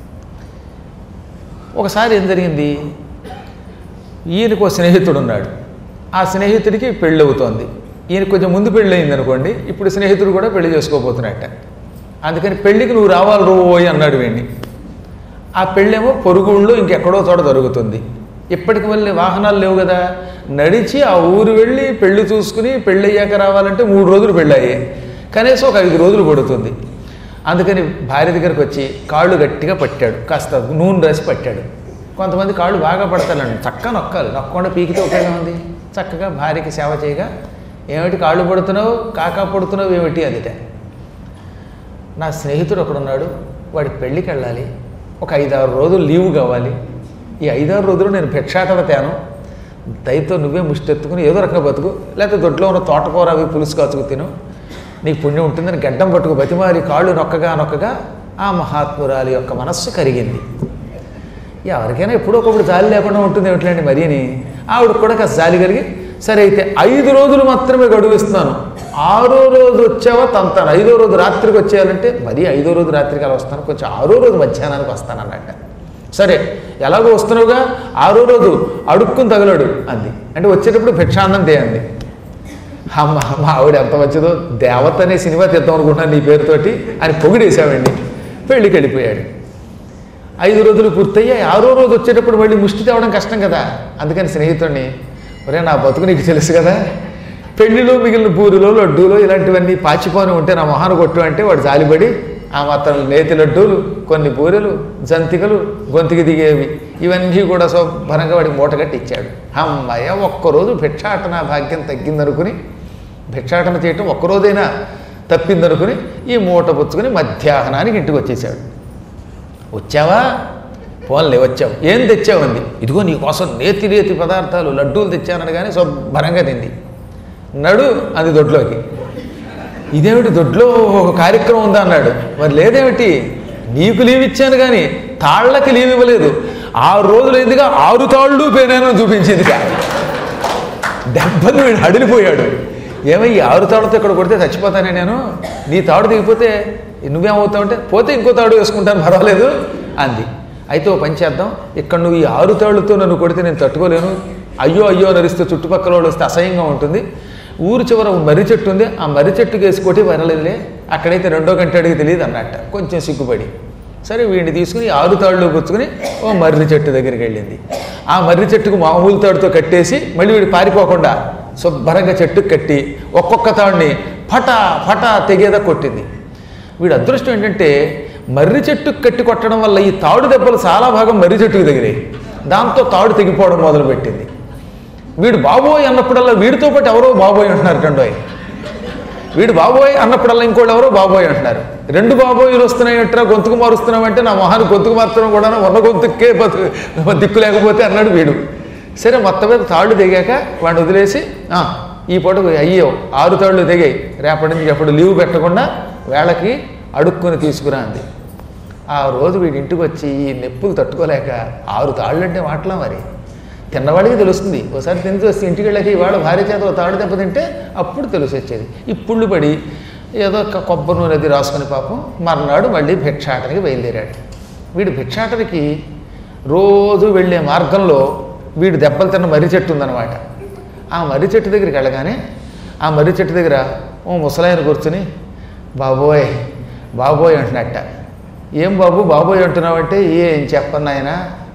ఒకసారి ఏం జరిగింది ఈయనకు ఒక స్నేహితుడు ఉన్నాడు ఆ స్నేహితుడికి పెళ్ళి అవుతోంది ఈయన కొంచెం ముందు పెళ్ళి అయింది అనుకోండి ఇప్పుడు స్నేహితుడు కూడా పెళ్లి చేసుకోబోతున్నట్ట అందుకని పెళ్ళికి నువ్వు రావాలి రోయ్ అన్నాడు వీడిని ఆ పెళ్ళేమో పొరుగుళ్ళో ఇంకెక్కడో చోట జరుగుతుంది ఇప్పటికి మళ్ళీ వాహనాలు లేవు కదా నడిచి ఆ ఊరు వెళ్ళి పెళ్లి చూసుకుని పెళ్ళి అయ్యాక రావాలంటే మూడు రోజులు పెళ్ళయ్యాయి కనీసం ఒక ఐదు రోజులు పడుతుంది అందుకని భార్య దగ్గరకు వచ్చి కాళ్ళు గట్టిగా పట్టాడు కాస్త నూనె రాసి పట్టాడు కొంతమంది కాళ్ళు బాగా పడతారండి చక్కగా నొక్కాలి నొక్కకుండా పీకితే ఉపయోగం ఉంది చక్కగా భార్యకి సేవ చేయగా ఏమిటి కాళ్ళు పడుతున్నావు కాకా పడుతున్నావు ఏమిటి అదిట నా స్నేహితుడు ఒకడున్నాడు వాడి పెళ్ళికి వెళ్ళాలి ఒక ఐదారు రోజులు లీవ్ కావాలి ఈ ఐదారు రోజులు నేను భిక్షాటన తేను దయతో నువ్వే ముష్టెత్తుకుని ఏదో రకంగా బతుకు లేకపోతే దొడ్లో ఉన్న తోటకూర అవి పులుసు కాచుకు తిను నీకు పుణ్యం ఉంటుందని గడ్డం పట్టుకు బతిమారి కాళ్ళు నొక్కగా నొక్కగా ఆ మహాత్మురాలి యొక్క మనస్సు కరిగింది ఎవరికైనా ఎప్పుడో ఒకప్పుడు జాలి లేకుండా ఉంటుంది ఏమిటండి మరీని ఆవిడ కూడా కాస్త జాలి కలిగి సరే అయితే ఐదు రోజులు మాత్రమే గడువు ఇస్తున్నాను ఆరో రోజు వచ్చావా తంతాను ఐదో రోజు రాత్రికి వచ్చేయాలంటే మరీ ఐదో రోజు రాత్రికి అలా వస్తాను కొంచెం ఆరో రోజు మధ్యాహ్నానికి వస్తాను అన్నట్ట సరే ఎలాగో వస్తున్నావుగా ఆరో రోజు అడుక్కుని తగలడు అంది అంటే వచ్చేటప్పుడు భిక్షాన్నం తేయండి అమ్మ మా ఆవిడ ఎంత మంచిదో దేవత అనే సినిమా తీద్దాం అనుకుంటున్నాను నీ పేరుతోటి అని పొగిడేసామండి పెళ్ళికి వెళ్ళిపోయాడు ఐదు రోజులు పూర్తయ్యాయి ఆరో రోజు వచ్చేటప్పుడు మళ్ళీ ముష్టి తేవడం కష్టం కదా అందుకని స్నేహితుడిని ఒరే నా బతుకు నీకు తెలుసు కదా పెళ్లిలో మిగిలిన పూరిలో లడ్డూలో ఇలాంటివన్నీ పాచిపోని ఉంటే నా మొహాను కొట్టు అంటే వాడు జాలిపడి ఆ మాత్రం నేతి లడ్డూలు కొన్ని పూరెలు జంతికలు గొంతుకి దిగేవి ఇవన్నీ కూడా శుభ్రంగా వాడికి మూటగట్టి ఇచ్చాడు అమ్మాయ ఒక్కరోజు భిక్షాటన భాగ్యం తగ్గిందనుకుని భిక్షాటన చేయటం ఒక్కరోజైనా తప్పిందనుకుని ఈ మూట పుచ్చుకుని మధ్యాహ్నానికి ఇంటికి వచ్చేసాడు వచ్చావా పోన్లే వచ్చావు ఏం తెచ్చావంది ఇదిగో నీ కోసం నేతి నేతి పదార్థాలు లడ్డూలు తెచ్చానని కానీ శుభ్రంగా తింది నడు అది దొడ్లోకి ఇదేమిటి దొడ్లో ఒక కార్యక్రమం ఉందా అన్నాడు మరి లేదేమిటి నీకు లీవ్ ఇచ్చాను కానీ తాళ్ళకి లీవ్ ఇవ్వలేదు ఆరు రోజులు ఎందుగా ఆరు తాళ్ళు పేనాను చూపించింది దెబ్బలు వీడు అడిలిపోయాడు ఏమై ఈ ఆరు తాడుతో ఇక్కడ కొడితే చచ్చిపోతానే నేను నీ తాడు దిగిపోతే నువ్వేమవుతావు అంటే పోతే ఇంకో తాడు వేసుకుంటాను పర్వాలేదు అంది అయితే ఓ పని చేద్దాం ఇక్కడ నువ్వు ఈ ఆరు తాళ్ళతో నన్ను కొడితే నేను తట్టుకోలేను అయ్యో అయ్యో నరిస్తే చుట్టుపక్కల వాళ్ళు వస్తే అసహ్యంగా ఉంటుంది ఊరు చివర ఓ మర్రి చెట్టు ఉంది ఆ మర్రి చెట్టుకి వేసుకోటి వరలేదులే అక్కడైతే రెండో గంట అడిగి తెలియదు అన్నట్ట కొంచెం సిగ్గుపడి సరే వీడిని తీసుకుని ఆరు తాళ్ళు పుచ్చుకుని ఓ మర్రి చెట్టు దగ్గరికి వెళ్ళింది ఆ మర్రి చెట్టుకు మామూలు తాడుతో కట్టేసి మళ్ళీ వీడు పారిపోకుండా శుభ్రంగా చెట్టుకు కట్టి ఒక్కొక్క తాడుని ఫటా ఫటా తెగేదా కొట్టింది వీడు అదృష్టం ఏంటంటే మర్రి చెట్టుకు కట్టి కొట్టడం వల్ల ఈ తాడు దెబ్బలు చాలా భాగం మర్రి చెట్టుకు తగిలాయి దాంతో తాడు తెగిపోవడం మొదలుపెట్టింది వీడు బాబోయ్ అన్నప్పుడల్లా వీడితో పాటు ఎవరో బాబోయ్ అంటున్నారు కండోయ్ వీడు బాబోయ్ అన్నప్పుడల్లా ఇంకోళ్ళు ఎవరో బాబోయ్ అంటున్నారు రెండు బాబోయ్లు వస్తున్నాయి అంటారా గొంతుకు మారుస్తున్నామంటే నా మొహాన్ని గొంతుకు మారుతున్నాం కూడా ఉన్న గొంతుకే బతు దిక్కు లేకపోతే అన్నాడు వీడు సరే మొత్తం మీద తాళ్ళు దిగాక వాడిని వదిలేసి "ఆ, ఈ పూటకు అయ్యో ఆరు తాళ్ళు దిగాయి రేపటి నుంచి ఎప్పుడు లీవ్ పెట్టకుండా వేళకి అడుక్కుని తీసుకురా అంది ఆ రోజు వీడి ఇంటికి వచ్చి ఈ నొప్పులు తట్టుకోలేక ఆరు తాళ్ళు అంటే మాటలా మరి తిన్నవాడికి తెలుస్తుంది ఒకసారి తిని వస్తే ఇంటికి వెళ్ళాక ఇవాళ భార్య చేత ఓ తాడు దెబ్బ తింటే అప్పుడు తెలిసి వచ్చేది ఈ పుళ్ళు పడి ఏదో ఒక కొబ్బరి నూనె అది రాసుకుని పాపం మర్నాడు మళ్ళీ భిక్షాటనకి బయలుదేరాడు వీడు భిక్షాటనకి రోజు వెళ్ళే మార్గంలో వీడు దెబ్బలు తిన్న మర్రి చెట్టు ఉందన్నమాట ఆ మర్రి చెట్టు దగ్గరికి వెళ్ళగానే ఆ మర్రి చెట్టు దగ్గర ఓ ముసలాయన కూర్చుని బాబోయ్ బాబోయ్ అంటున్నట్ట ఏం బాబు బాబోయ్ అంటున్నావంటే ఏం చెప్పను ఆయన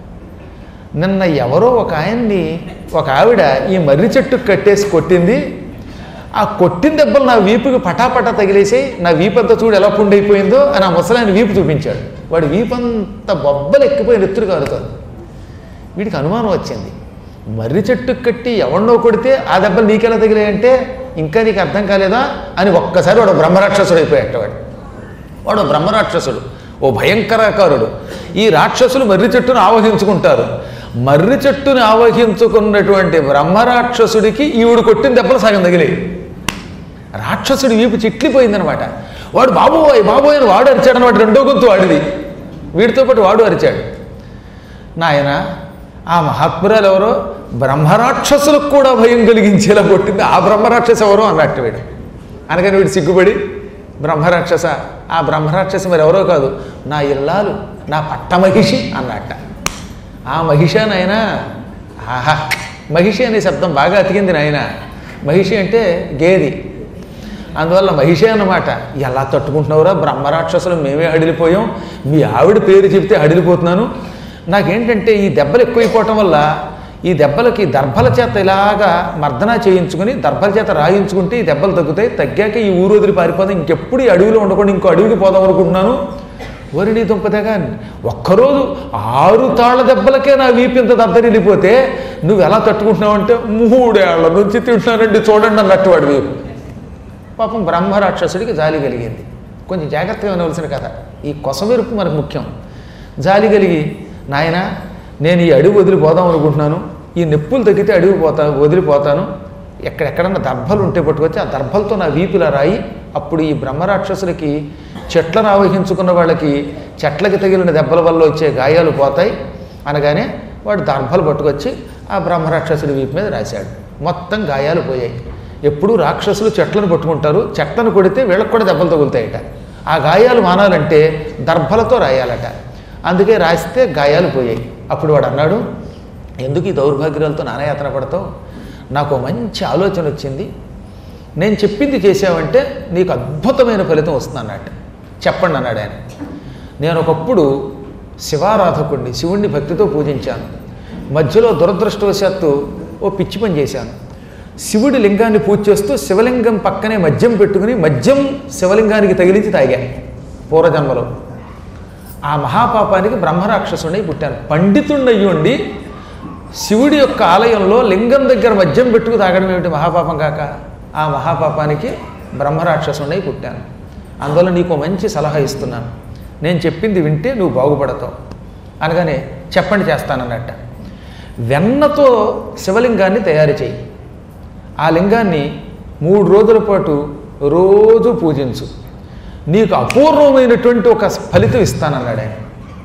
నిన్న ఎవరో ఒక ఆయన్ని ఒక ఆవిడ ఈ మర్రి చెట్టుకు కట్టేసి కొట్టింది ఆ కొట్టిన దెబ్బలు నా వీపుకి పటాపటా తగిలేసి నా వీపంతా చూడు ఎలా పుండైపోయిందో అని ఆ ముసలాయన వీపు చూపించాడు వాడి వీపంతా బొబ్బలు ఎక్కిపోయి నెత్తురు కారుతుంది వీడికి అనుమానం వచ్చింది మర్రి చెట్టుకు కట్టి ఎవరినో కొడితే ఆ దెబ్బలు నీకెలా తగిలాయంటే ఇంకా నీకు అర్థం కాలేదా అని ఒక్కసారి వాడు బ్రహ్మరాక్షసుడు అయిపోయాట వాడు వాడు బ్రహ్మరాక్షసుడు ఓ భయంకరాకారుడు ఈ రాక్షసులు మర్రి చెట్టును ఆవహించుకుంటారు మర్రి చెట్టుని ఆవహించుకున్నటువంటి బ్రహ్మరాక్షసుడికి ఈవిడు కొట్టిన దెబ్బలు సగం తగిలాయి రాక్షసుడి వీపు చిట్లిపోయిందనమాట వాడు బాబోయ్ బాబోయ్ అని వాడు అరిచాడు అనమాట రెండో గొంతు వాడిది వీడితో పాటు వాడు అరిచాడు నాయన ఆ మహాత్మురాలు ఎవరో బ్రహ్మరాక్షసులకు కూడా భయం కలిగించేలా కొట్టింది ఆ బ్రహ్మరాక్షసు ఎవరో అన్నట్టు వీడు అనగానే వీడు సిగ్గుపడి బ్రహ్మరాక్షస ఆ బ్రహ్మరాక్షస మరి ఎవరో కాదు నా ఇల్లాలు నా పట్ట మహిషి అన్నట్ట ఆ మహిష నాయన ఆహా మహిషి అనే శబ్దం బాగా అతికింది నాయన మహిషి అంటే గేది అందువల్ల మహిషే అన్నమాట ఎలా తట్టుకుంటున్నావురా బ్రహ్మరాక్షసులు మేమే అడిలిపోయాం మీ ఆవిడ పేరు చెప్తే అడిలిపోతున్నాను నాకేంటంటే ఈ దెబ్బలు ఎక్కువైపోవటం వల్ల ఈ దెబ్బలకి దర్భల చేత ఇలాగా మర్దన చేయించుకుని దర్భల చేత రాయించుకుంటే ఈ దెబ్బలు తగ్గుతాయి తగ్గాక ఈ ఊరు వదిలి పారిపోదాం ఇంకెప్పుడు ఈ అడవిలో ఉండకుండా ఇంకో అడవికి పోదాం అనుకుంటున్నాను వరిని దుంపదగా ఒక్కరోజు ఆరు తాళ్ల దెబ్బలకే నా వీపు ఇంత దద్దరిల్లిపోతే నువ్వు ఎలా తట్టుకుంటున్నావు అంటే మూడేళ్ల నుంచి తింటున్నానండి చూడండి అన్నట్టు వాడు వీపు పాపం బ్రహ్మ రాక్షసుడికి జాలి కలిగింది కొంచెం జాగ్రత్తగా వినవలసిన కథ ఈ కొసవెరుపు మనకు ముఖ్యం జాలి కలిగి నాయన నేను ఈ అడవి వదిలిపోదాం అనుకుంటున్నాను ఈ నొప్పులు తగ్గితే అడవి పోతా వదిలిపోతాను ఎక్కడెక్కడన్నా దర్భలు ఉంటే పట్టుకొచ్చి ఆ దర్భలతో నా వీపులా రాయి అప్పుడు ఈ బ్రహ్మరాక్షసులకి చెట్లను ఆవహించుకున్న వాళ్ళకి చెట్లకి తగిలిన దెబ్బల వల్ల వచ్చే గాయాలు పోతాయి అనగానే వాడు దర్భలు పట్టుకొచ్చి ఆ బ్రహ్మరాక్షసుడి వీపు మీద రాశాడు మొత్తం గాయాలు పోయాయి ఎప్పుడూ రాక్షసులు చెట్లను పట్టుకుంటారు చెట్లను కొడితే వీళ్ళకి కూడా దెబ్బలు తగులుతాయట ఆ గాయాలు మానాలంటే దర్భలతో రాయాలట అందుకే రాస్తే గాయాలు పోయాయి అప్పుడు వాడు అన్నాడు ఎందుకు ఈ దౌర్భాగ్యాలతో నానయాతన పడతావు నాకు ఓ మంచి ఆలోచన వచ్చింది నేను చెప్పింది చేసావంటే నీకు అద్భుతమైన ఫలితం వస్తుంది అన్నట్టు చెప్పండి అన్నాడు ఆయన నేను ఒకప్పుడు శివారాధకుడిని శివుణ్ణి భక్తితో పూజించాను మధ్యలో దురదృష్టవశాత్తు ఓ పిచ్చి పని చేశాను శివుడి లింగాన్ని పూజ చేస్తూ శివలింగం పక్కనే మద్యం పెట్టుకుని మద్యం శివలింగానికి తగిలించి తాగాను పూర్వజన్మలో ఆ మహాపాపానికి బ్రహ్మరాక్షసుని పుట్టాను పండితుణ్ణయ్యుండి శివుడి యొక్క ఆలయంలో లింగం దగ్గర మద్యం పెట్టుకు తాగడం ఏమిటి మహాపాపం కాక ఆ మహాపాపానికి బ్రహ్మరాక్షసుని పుట్టాను అందువల్ల నీకు మంచి సలహా ఇస్తున్నాను నేను చెప్పింది వింటే నువ్వు బాగుపడతావు అనగానే చెప్పండి చేస్తానన్నట్ట వెన్నతో శివలింగాన్ని తయారు చేయి ఆ లింగాన్ని మూడు రోజుల పాటు రోజు పూజించు నీకు అపూర్వమైనటువంటి ఒక ఫలితం ఇస్తానన్నాడు ఆయన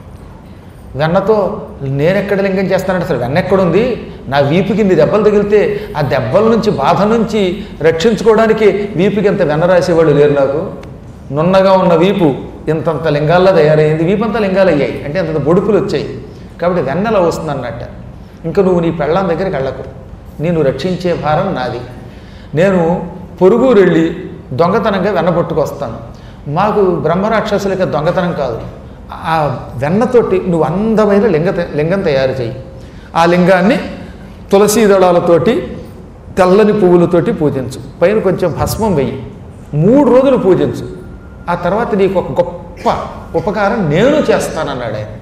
వెన్నతో నేనెక్కడ లింగం చేస్తానంటే అసలు వెన్న ఎక్కడుంది నా వీపు కింద దెబ్బలు తగిలితే ఆ దెబ్బల నుంచి బాధ నుంచి రక్షించుకోవడానికి వీపుకి ఇంత వెన్న రాసేవాళ్ళు లేరు నాకు నున్నగా ఉన్న వీపు ఇంతంత లింగాల్లో తయారైంది వీపంతా లింగాలు అయ్యాయి అంటే అంత బొడుపులు వచ్చాయి కాబట్టి వెన్నెల వస్తుంది అన్నట్ట ఇంకా నువ్వు నీ పెళ్ళాం దగ్గరికి వెళ్ళకు నేను రక్షించే భారం నాది నేను పొరుగురు వెళ్ళి దొంగతనంగా వెన్న పట్టుకొస్తాను మాకు బ్రహ్మరాక్షసులకి దొంగతనం కాదు ఆ వెన్నతోటి నువ్వు అందమైన లింగ లింగం తయారు చేయి ఆ లింగాన్ని తులసీ దళాలతోటి తెల్లని పువ్వులతోటి పూజించు పైన కొంచెం భస్మం వెయ్యి మూడు రోజులు పూజించు ఆ తర్వాత నీకు ఒక గొప్ప ఉపకారం నేను చేస్తానన్నాడు ఆయన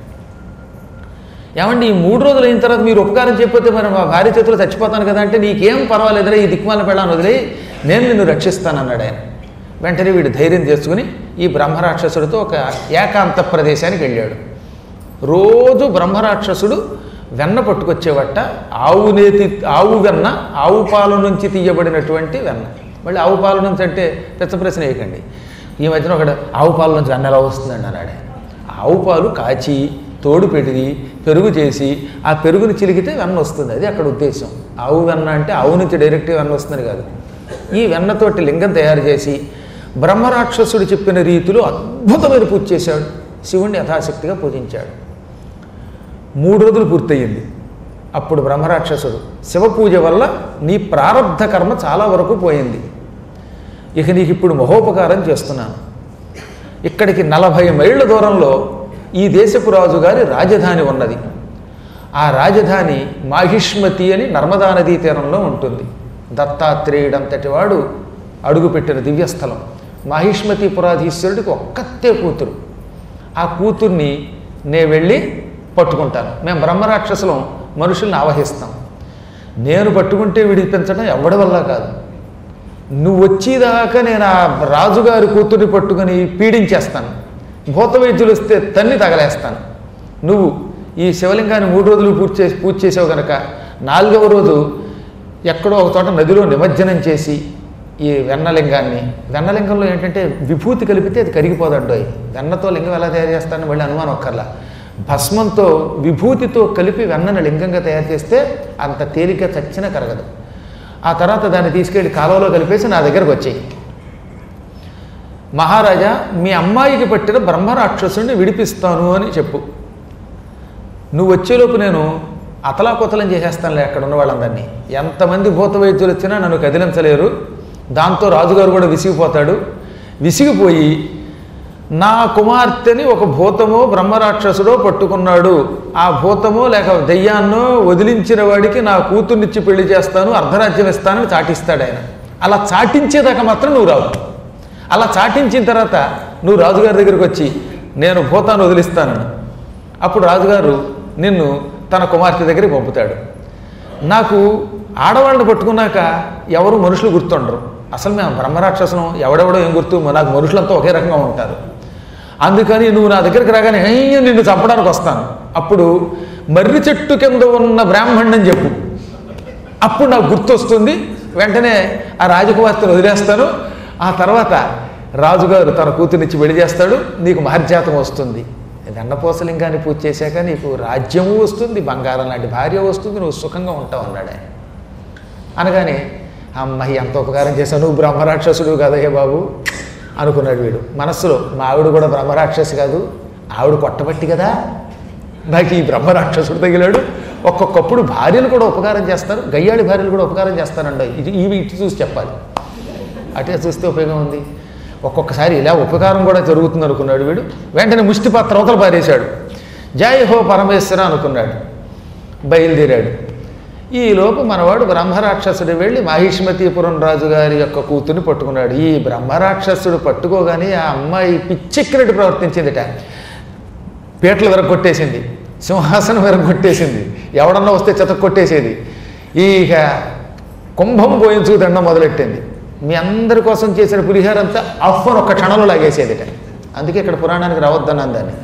ఏమండి ఈ మూడు రోజులు అయిన తర్వాత మీరు ఉపకారం చెప్పితే మరి మా భార్య చేతులు చచ్చిపోతాను కదా అంటే నీకేం పర్వాలేదురా ఈ దిక్మాల పెళ్ళాను వదిలే నేను నిన్ను రక్షిస్తానన్నాడు ఆయన వెంటనే వీడు ధైర్యం చేసుకుని ఈ బ్రహ్మరాక్షసుడితో ఒక ఏకాంత ప్రదేశానికి వెళ్ళాడు రోజు బ్రహ్మరాక్షసుడు వెన్న పట్టుకొచ్చేవట ఆవు నేతి ఆవు వెన్న ఆవు పాల నుంచి తీయబడినటువంటి వెన్న మళ్ళీ ఆవు పాల నుంచి అంటే పెద్ద ప్రశ్న వేయకండి ఈ మధ్యన ఒకడు ఆవు పాల నుంచి వెన్న ఎలా వస్తుందండి అన్నాడు ఆయన. ఆవు పాలు కాచి తోడు పెరిగి పెరుగు చేసి ఆ పెరుగుని చిలికితే వెన్న వస్తుంది అది అక్కడ ఉద్దేశం ఆవు వెన్న అంటే ఆవు నుంచి డైరెక్ట్గా వెన్న వస్తుంది కాదు ఈ వెన్నతోటి లింగం తయారు చేసి బ్రహ్మరాక్షసుడు చెప్పిన రీతిలో అద్భుతమైన పూజ చేశాడు శివుణ్ణి యథాశక్తిగా పూజించాడు మూడు రోజులు పూర్తయింది అప్పుడు బ్రహ్మరాక్షసుడు శివ పూజ వల్ల నీ ప్రారంధ కర్మ చాలా వరకు పోయింది ఇక నీకు ఇప్పుడు మహోపకారం చేస్తున్నాను ఇక్కడికి నలభై మైళ్ళ దూరంలో ఈ దేశపు రాజు గారి రాజధాని ఉన్నది ఆ రాజధాని మాహిష్మతి అని నర్మదా నదీ తీరంలో ఉంటుంది దత్తాత్రేయుడంతటి వాడు అడుగుపెట్టిన దివ్యస్థలం మాహిష్మతి పురాధీశ్వరుడికి ఒక్కతే కూతురు ఆ కూతుర్ని నే వెళ్ళి పట్టుకుంటాను మేము బ్రహ్మరాక్షసులం మనుషుల్ని ఆవహిస్తాం నేను పట్టుకుంటే విడిపించడం ఎవడి వల్ల కాదు నువ్వు వచ్చేదాకా నేను ఆ రాజుగారి కూతుర్ని పట్టుకొని పీడించేస్తాను భూత వైద్యులు వస్తే తన్ని తగలేస్తాను నువ్వు ఈ శివలింగాన్ని మూడు రోజులు పూర్తి చేసి పూజ చేసావు కనుక నాలుగవ రోజు ఎక్కడో ఒక చోట నదిలో నిమజ్జనం చేసి ఈ వెన్నలింగాన్ని వెన్నలింగంలో ఏంటంటే విభూతి కలిపితే అది కరిగిపోదండోయ్ వెన్నతో లింగం ఎలా తయారు చేస్తానని మళ్ళీ అనుమానం ఒక్కర్లా భస్మంతో విభూతితో కలిపి వెన్నను లింగంగా తయారు చేస్తే అంత తేలిక చచ్చిన కరగదు ఆ తర్వాత దాన్ని తీసుకెళ్ళి కాలువలో కలిపేసి నా దగ్గరకు వచ్చాయి మహారాజా మీ అమ్మాయికి పట్టిన బ్రహ్మరాక్షసుని విడిపిస్తాను అని చెప్పు నువ్వు వచ్చేలోపు నేను అతలాకుతలం చేసేస్తానులే అక్కడ ఉన్న వాళ్ళందరినీ ఎంతమంది భూత వైద్యులు వచ్చినా నన్ను కదిలించలేరు దాంతో రాజుగారు కూడా విసిగిపోతాడు విసిగిపోయి నా కుమార్తెని ఒక భూతమో బ్రహ్మరాక్షసుడో పట్టుకున్నాడు ఆ భూతమో లేక దెయ్యాన్నో వదిలించిన వాడికి నా కూతుర్నిచ్చి పెళ్లి చేస్తాను అర్ధరాజ్యం ఇస్తానని చాటిస్తాడు ఆయన అలా చాటించేదాకా మాత్రం నువ్వు రావు అలా చాటించిన తర్వాత నువ్వు రాజుగారి దగ్గరికి వచ్చి నేను భూతాన్ని వదిలిస్తానని అప్పుడు రాజుగారు నిన్ను తన కుమార్తె దగ్గరికి పంపుతాడు నాకు ఆడవాళ్ళని పట్టుకున్నాక ఎవరు మనుషులు గుర్తుండరు అసలు మేము బ్రహ్మరాక్షసనం ఎవడెవడో ఏం గుర్తు నాకు మనుషులంతా ఒకే రకంగా ఉంటారు అందుకని నువ్వు నా దగ్గరికి రాగానే అయ్యో నిన్ను చంపడానికి వస్తాను అప్పుడు మర్రి చెట్టు కింద ఉన్న బ్రాహ్మణ్ణని చెప్పు అప్పుడు నాకు గుర్తొస్తుంది వెంటనే ఆ రాజకుమార్తెను వదిలేస్తాను ఆ తర్వాత రాజుగారు తన కూతురినిచ్చి పెళ్లి చేస్తాడు నీకు మహర్జాతం వస్తుంది దండపోసలింగాన్ని పూజ చేశాక నీకు రాజ్యము వస్తుంది బంగారం లాంటి భార్య వస్తుంది నువ్వు సుఖంగా ఉంటావు అన్నాడు ఆయన అనగానే అమ్మ ఎంత ఉపకారం చేశావు నువ్వు బ్రహ్మరాక్షసుడు కదయ్య బాబు అనుకున్నాడు వీడు మనస్సులో మా ఆవిడ కూడా బ్రహ్మరాక్షసి కాదు ఆవిడ కొట్టబట్టి కదా నాకు ఈ బ్రహ్మరాక్షసుడు తగిలాడు ఒక్కొక్కప్పుడు భార్యలు కూడా ఉపకారం చేస్తారు గయ్యాళి భార్యలు కూడా ఉపకారం చేస్తారండి ఇది ఇవి ఇటు చూసి చెప్పాలి అటే చూస్తే ఉపయోగం ఉంది ఒక్కొక్కసారి ఇలా ఉపకారం కూడా జరుగుతుంది అనుకున్నాడు వీడు వెంటనే ముష్టి పాత్ర అవతల పారేశాడు జై హో పరమేశ్వర అనుకున్నాడు బయలుదేరాడు ఈలోపు మనవాడు బ్రహ్మరాక్షసుడు వెళ్ళి మహిష్మతీపురం రాజు గారి యొక్క కూతుర్ని పట్టుకున్నాడు ఈ బ్రహ్మరాక్షసుడు పట్టుకోగానే ఆ అమ్మాయి పిచ్చెక్కినట్టు ప్రవర్తించిందిట పీటలు విరగొట్టేసింది సింహాసనం విరగొట్టేసింది ఎవడన్నా వస్తే చెత్త కొట్టేసేది ఇక కుంభం పోయించుకు తినడం మొదలెట్టింది మీ అందరి కోసం చేసిన పులిహార అంతా అఫ్ఫన్ ఒక్క క్షణంలో లాగేసేదిట అందుకే ఇక్కడ పురాణానికి రావద్దన్నాను దాన్ని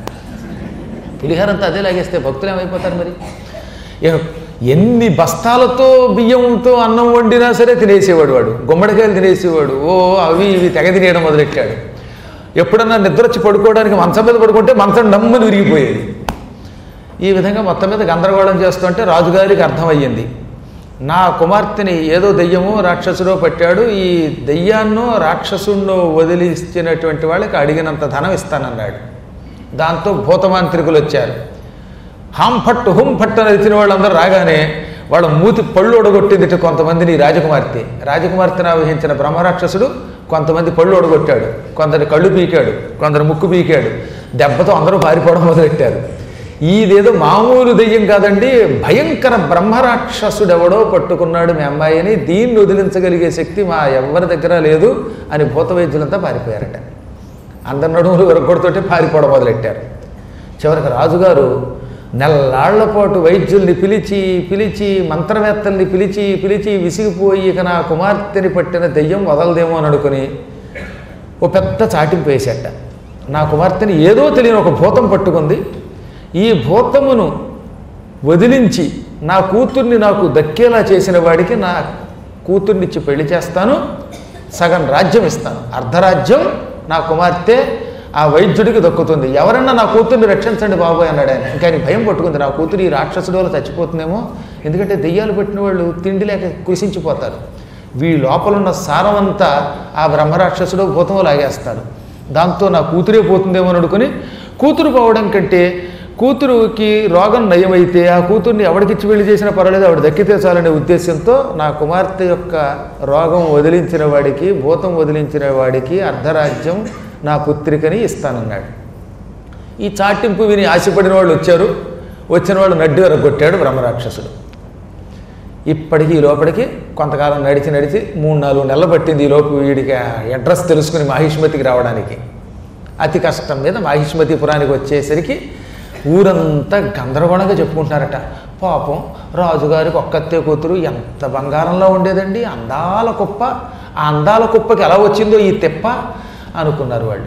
పులిహార అంతా అదే లాగేస్తే భక్తులు ఏమైపోతారు మరి ఇక ఎన్ని బస్తాలతో బియ్యంతో అన్నం వండినా సరే తినేసేవాడు వాడు గుమ్మడికాయలు తినేసేవాడు ఓ అవి ఇవి తెగ తినేయడం మొదలెట్టాడు ఎప్పుడన్నా నిద్ర వచ్చి పడుకోవడానికి మంచం మీద పడుకుంటే మంచం నమ్మని విరిగిపోయేది ఈ విధంగా మొత్తం మీద గందరగోళం చేస్తుంటే రాజుగారికి అర్థమయ్యింది నా కుమార్తెని ఏదో దెయ్యమో రాక్షసుడో పట్టాడు ఈ దెయ్యాన్నో రాక్షసున్నో వదిలిచ్చినటువంటి వాళ్ళకి అడిగినంత ధనం ఇస్తానన్నాడు దాంతో భూతమాంత్రికులు వచ్చారు హాం పట్టు హుం పట్టు అని ఇచ్చిన వాళ్ళందరూ రాగానే వాళ్ళ మూతి పళ్ళు ఒడగొట్టింది కొంతమందిని రాజకుమార్తె రాజకుమార్తెను ఆవహించిన బ్రహ్మరాక్షసుడు కొంతమంది పళ్ళు ఒడగొట్టాడు కొందరి కళ్ళు పీకాడు కొందరు ముక్కు పీకాడు దెబ్బతో అందరూ పారిపోవడం మొదలెట్టారు ఇదేదో మామూలు దెయ్యం కాదండి భయంకర బ్రహ్మరాక్షసుడు ఎవడో పట్టుకున్నాడు మీ అమ్మాయిని దీన్ని వదిలించగలిగే శక్తి మా ఎవరి దగ్గర లేదు అని భూత వైద్యులంతా పారిపోయారట అందరి నడుములు విరగొడుతుంటే పారిపోవడం మొదలెట్టారు చివరికి రాజుగారు నెల్లాళ్ల పాటు వైద్యుల్ని పిలిచి పిలిచి మంత్రవేత్తల్ని పిలిచి పిలిచి విసిగిపోయి ఇక నా కుమార్తెని పట్టిన దెయ్యం వదలదేమో అని అనుకుని ఓ పెద్ద చాటింపు వేసేట నా కుమార్తెని ఏదో తెలియని ఒక భూతం పట్టుకుంది ఈ భూతమును వదిలించి నా కూతుర్ని నాకు దక్కేలా చేసిన వాడికి నా కూతుర్నిచ్చి పెళ్లి చేస్తాను సగం రాజ్యం ఇస్తాను అర్ధరాజ్యం నా కుమార్తె ఆ వైద్యుడికి దక్కుతుంది ఎవరన్నా నా కూతుర్ని రక్షించండి బాబోయ్ అన్నాడు ఆయన ఇంకా ఆయన భయం పట్టుకుంది నా కూతురు ఈ రాక్షసుడు వల్ల చచ్చిపోతుందేమో ఎందుకంటే దెయ్యాలు పెట్టిన వాళ్ళు తిండి లేక కృషించిపోతారు వీ లోపల ఉన్న సారం అంతా ఆ బ్రహ్మరాక్షసుడు భూతమో లాగేస్తాడు దాంతో నా కూతురే పోతుందేమో అని అనుకుని కూతురు పోవడం కంటే కూతురుకి రోగం నయమైతే ఆ కూతుర్ని ఎవడికిచ్చి పెళ్లి చేసినా పర్వాలేదు ఆవిడ దక్కితే చాలనే ఉద్దేశంతో నా కుమార్తె యొక్క రోగం వదిలించిన వాడికి భూతం వదిలించిన వాడికి అర్ధరాజ్యం నా పుత్రికని ఇస్తానన్నాడు ఈ చాటింపు విని ఆశపడిన వాళ్ళు వచ్చారు వచ్చిన వాళ్ళు నడ్డి కొట్టాడు బ్రహ్మరాక్షసుడు ఇప్పటికీ ఈ లోపలికి కొంతకాలం నడిచి నడిచి మూడు నాలుగు నెలలు పట్టింది ఈ లోపు వీడికి ఆ అడ్రస్ తెలుసుకుని మాహిష్మతికి రావడానికి అతి కష్టం మీద మాహిష్మతిపురానికి వచ్చేసరికి ఊరంతా గందరగోళంగా చెప్పుకుంటున్నారట పాపం రాజుగారికి ఒక్కతే కూతురు ఎంత బంగారంలో ఉండేదండి అందాల కుప్ప ఆ అందాల కుప్పకి ఎలా వచ్చిందో ఈ తెప్ప అనుకున్నారు వాళ్ళు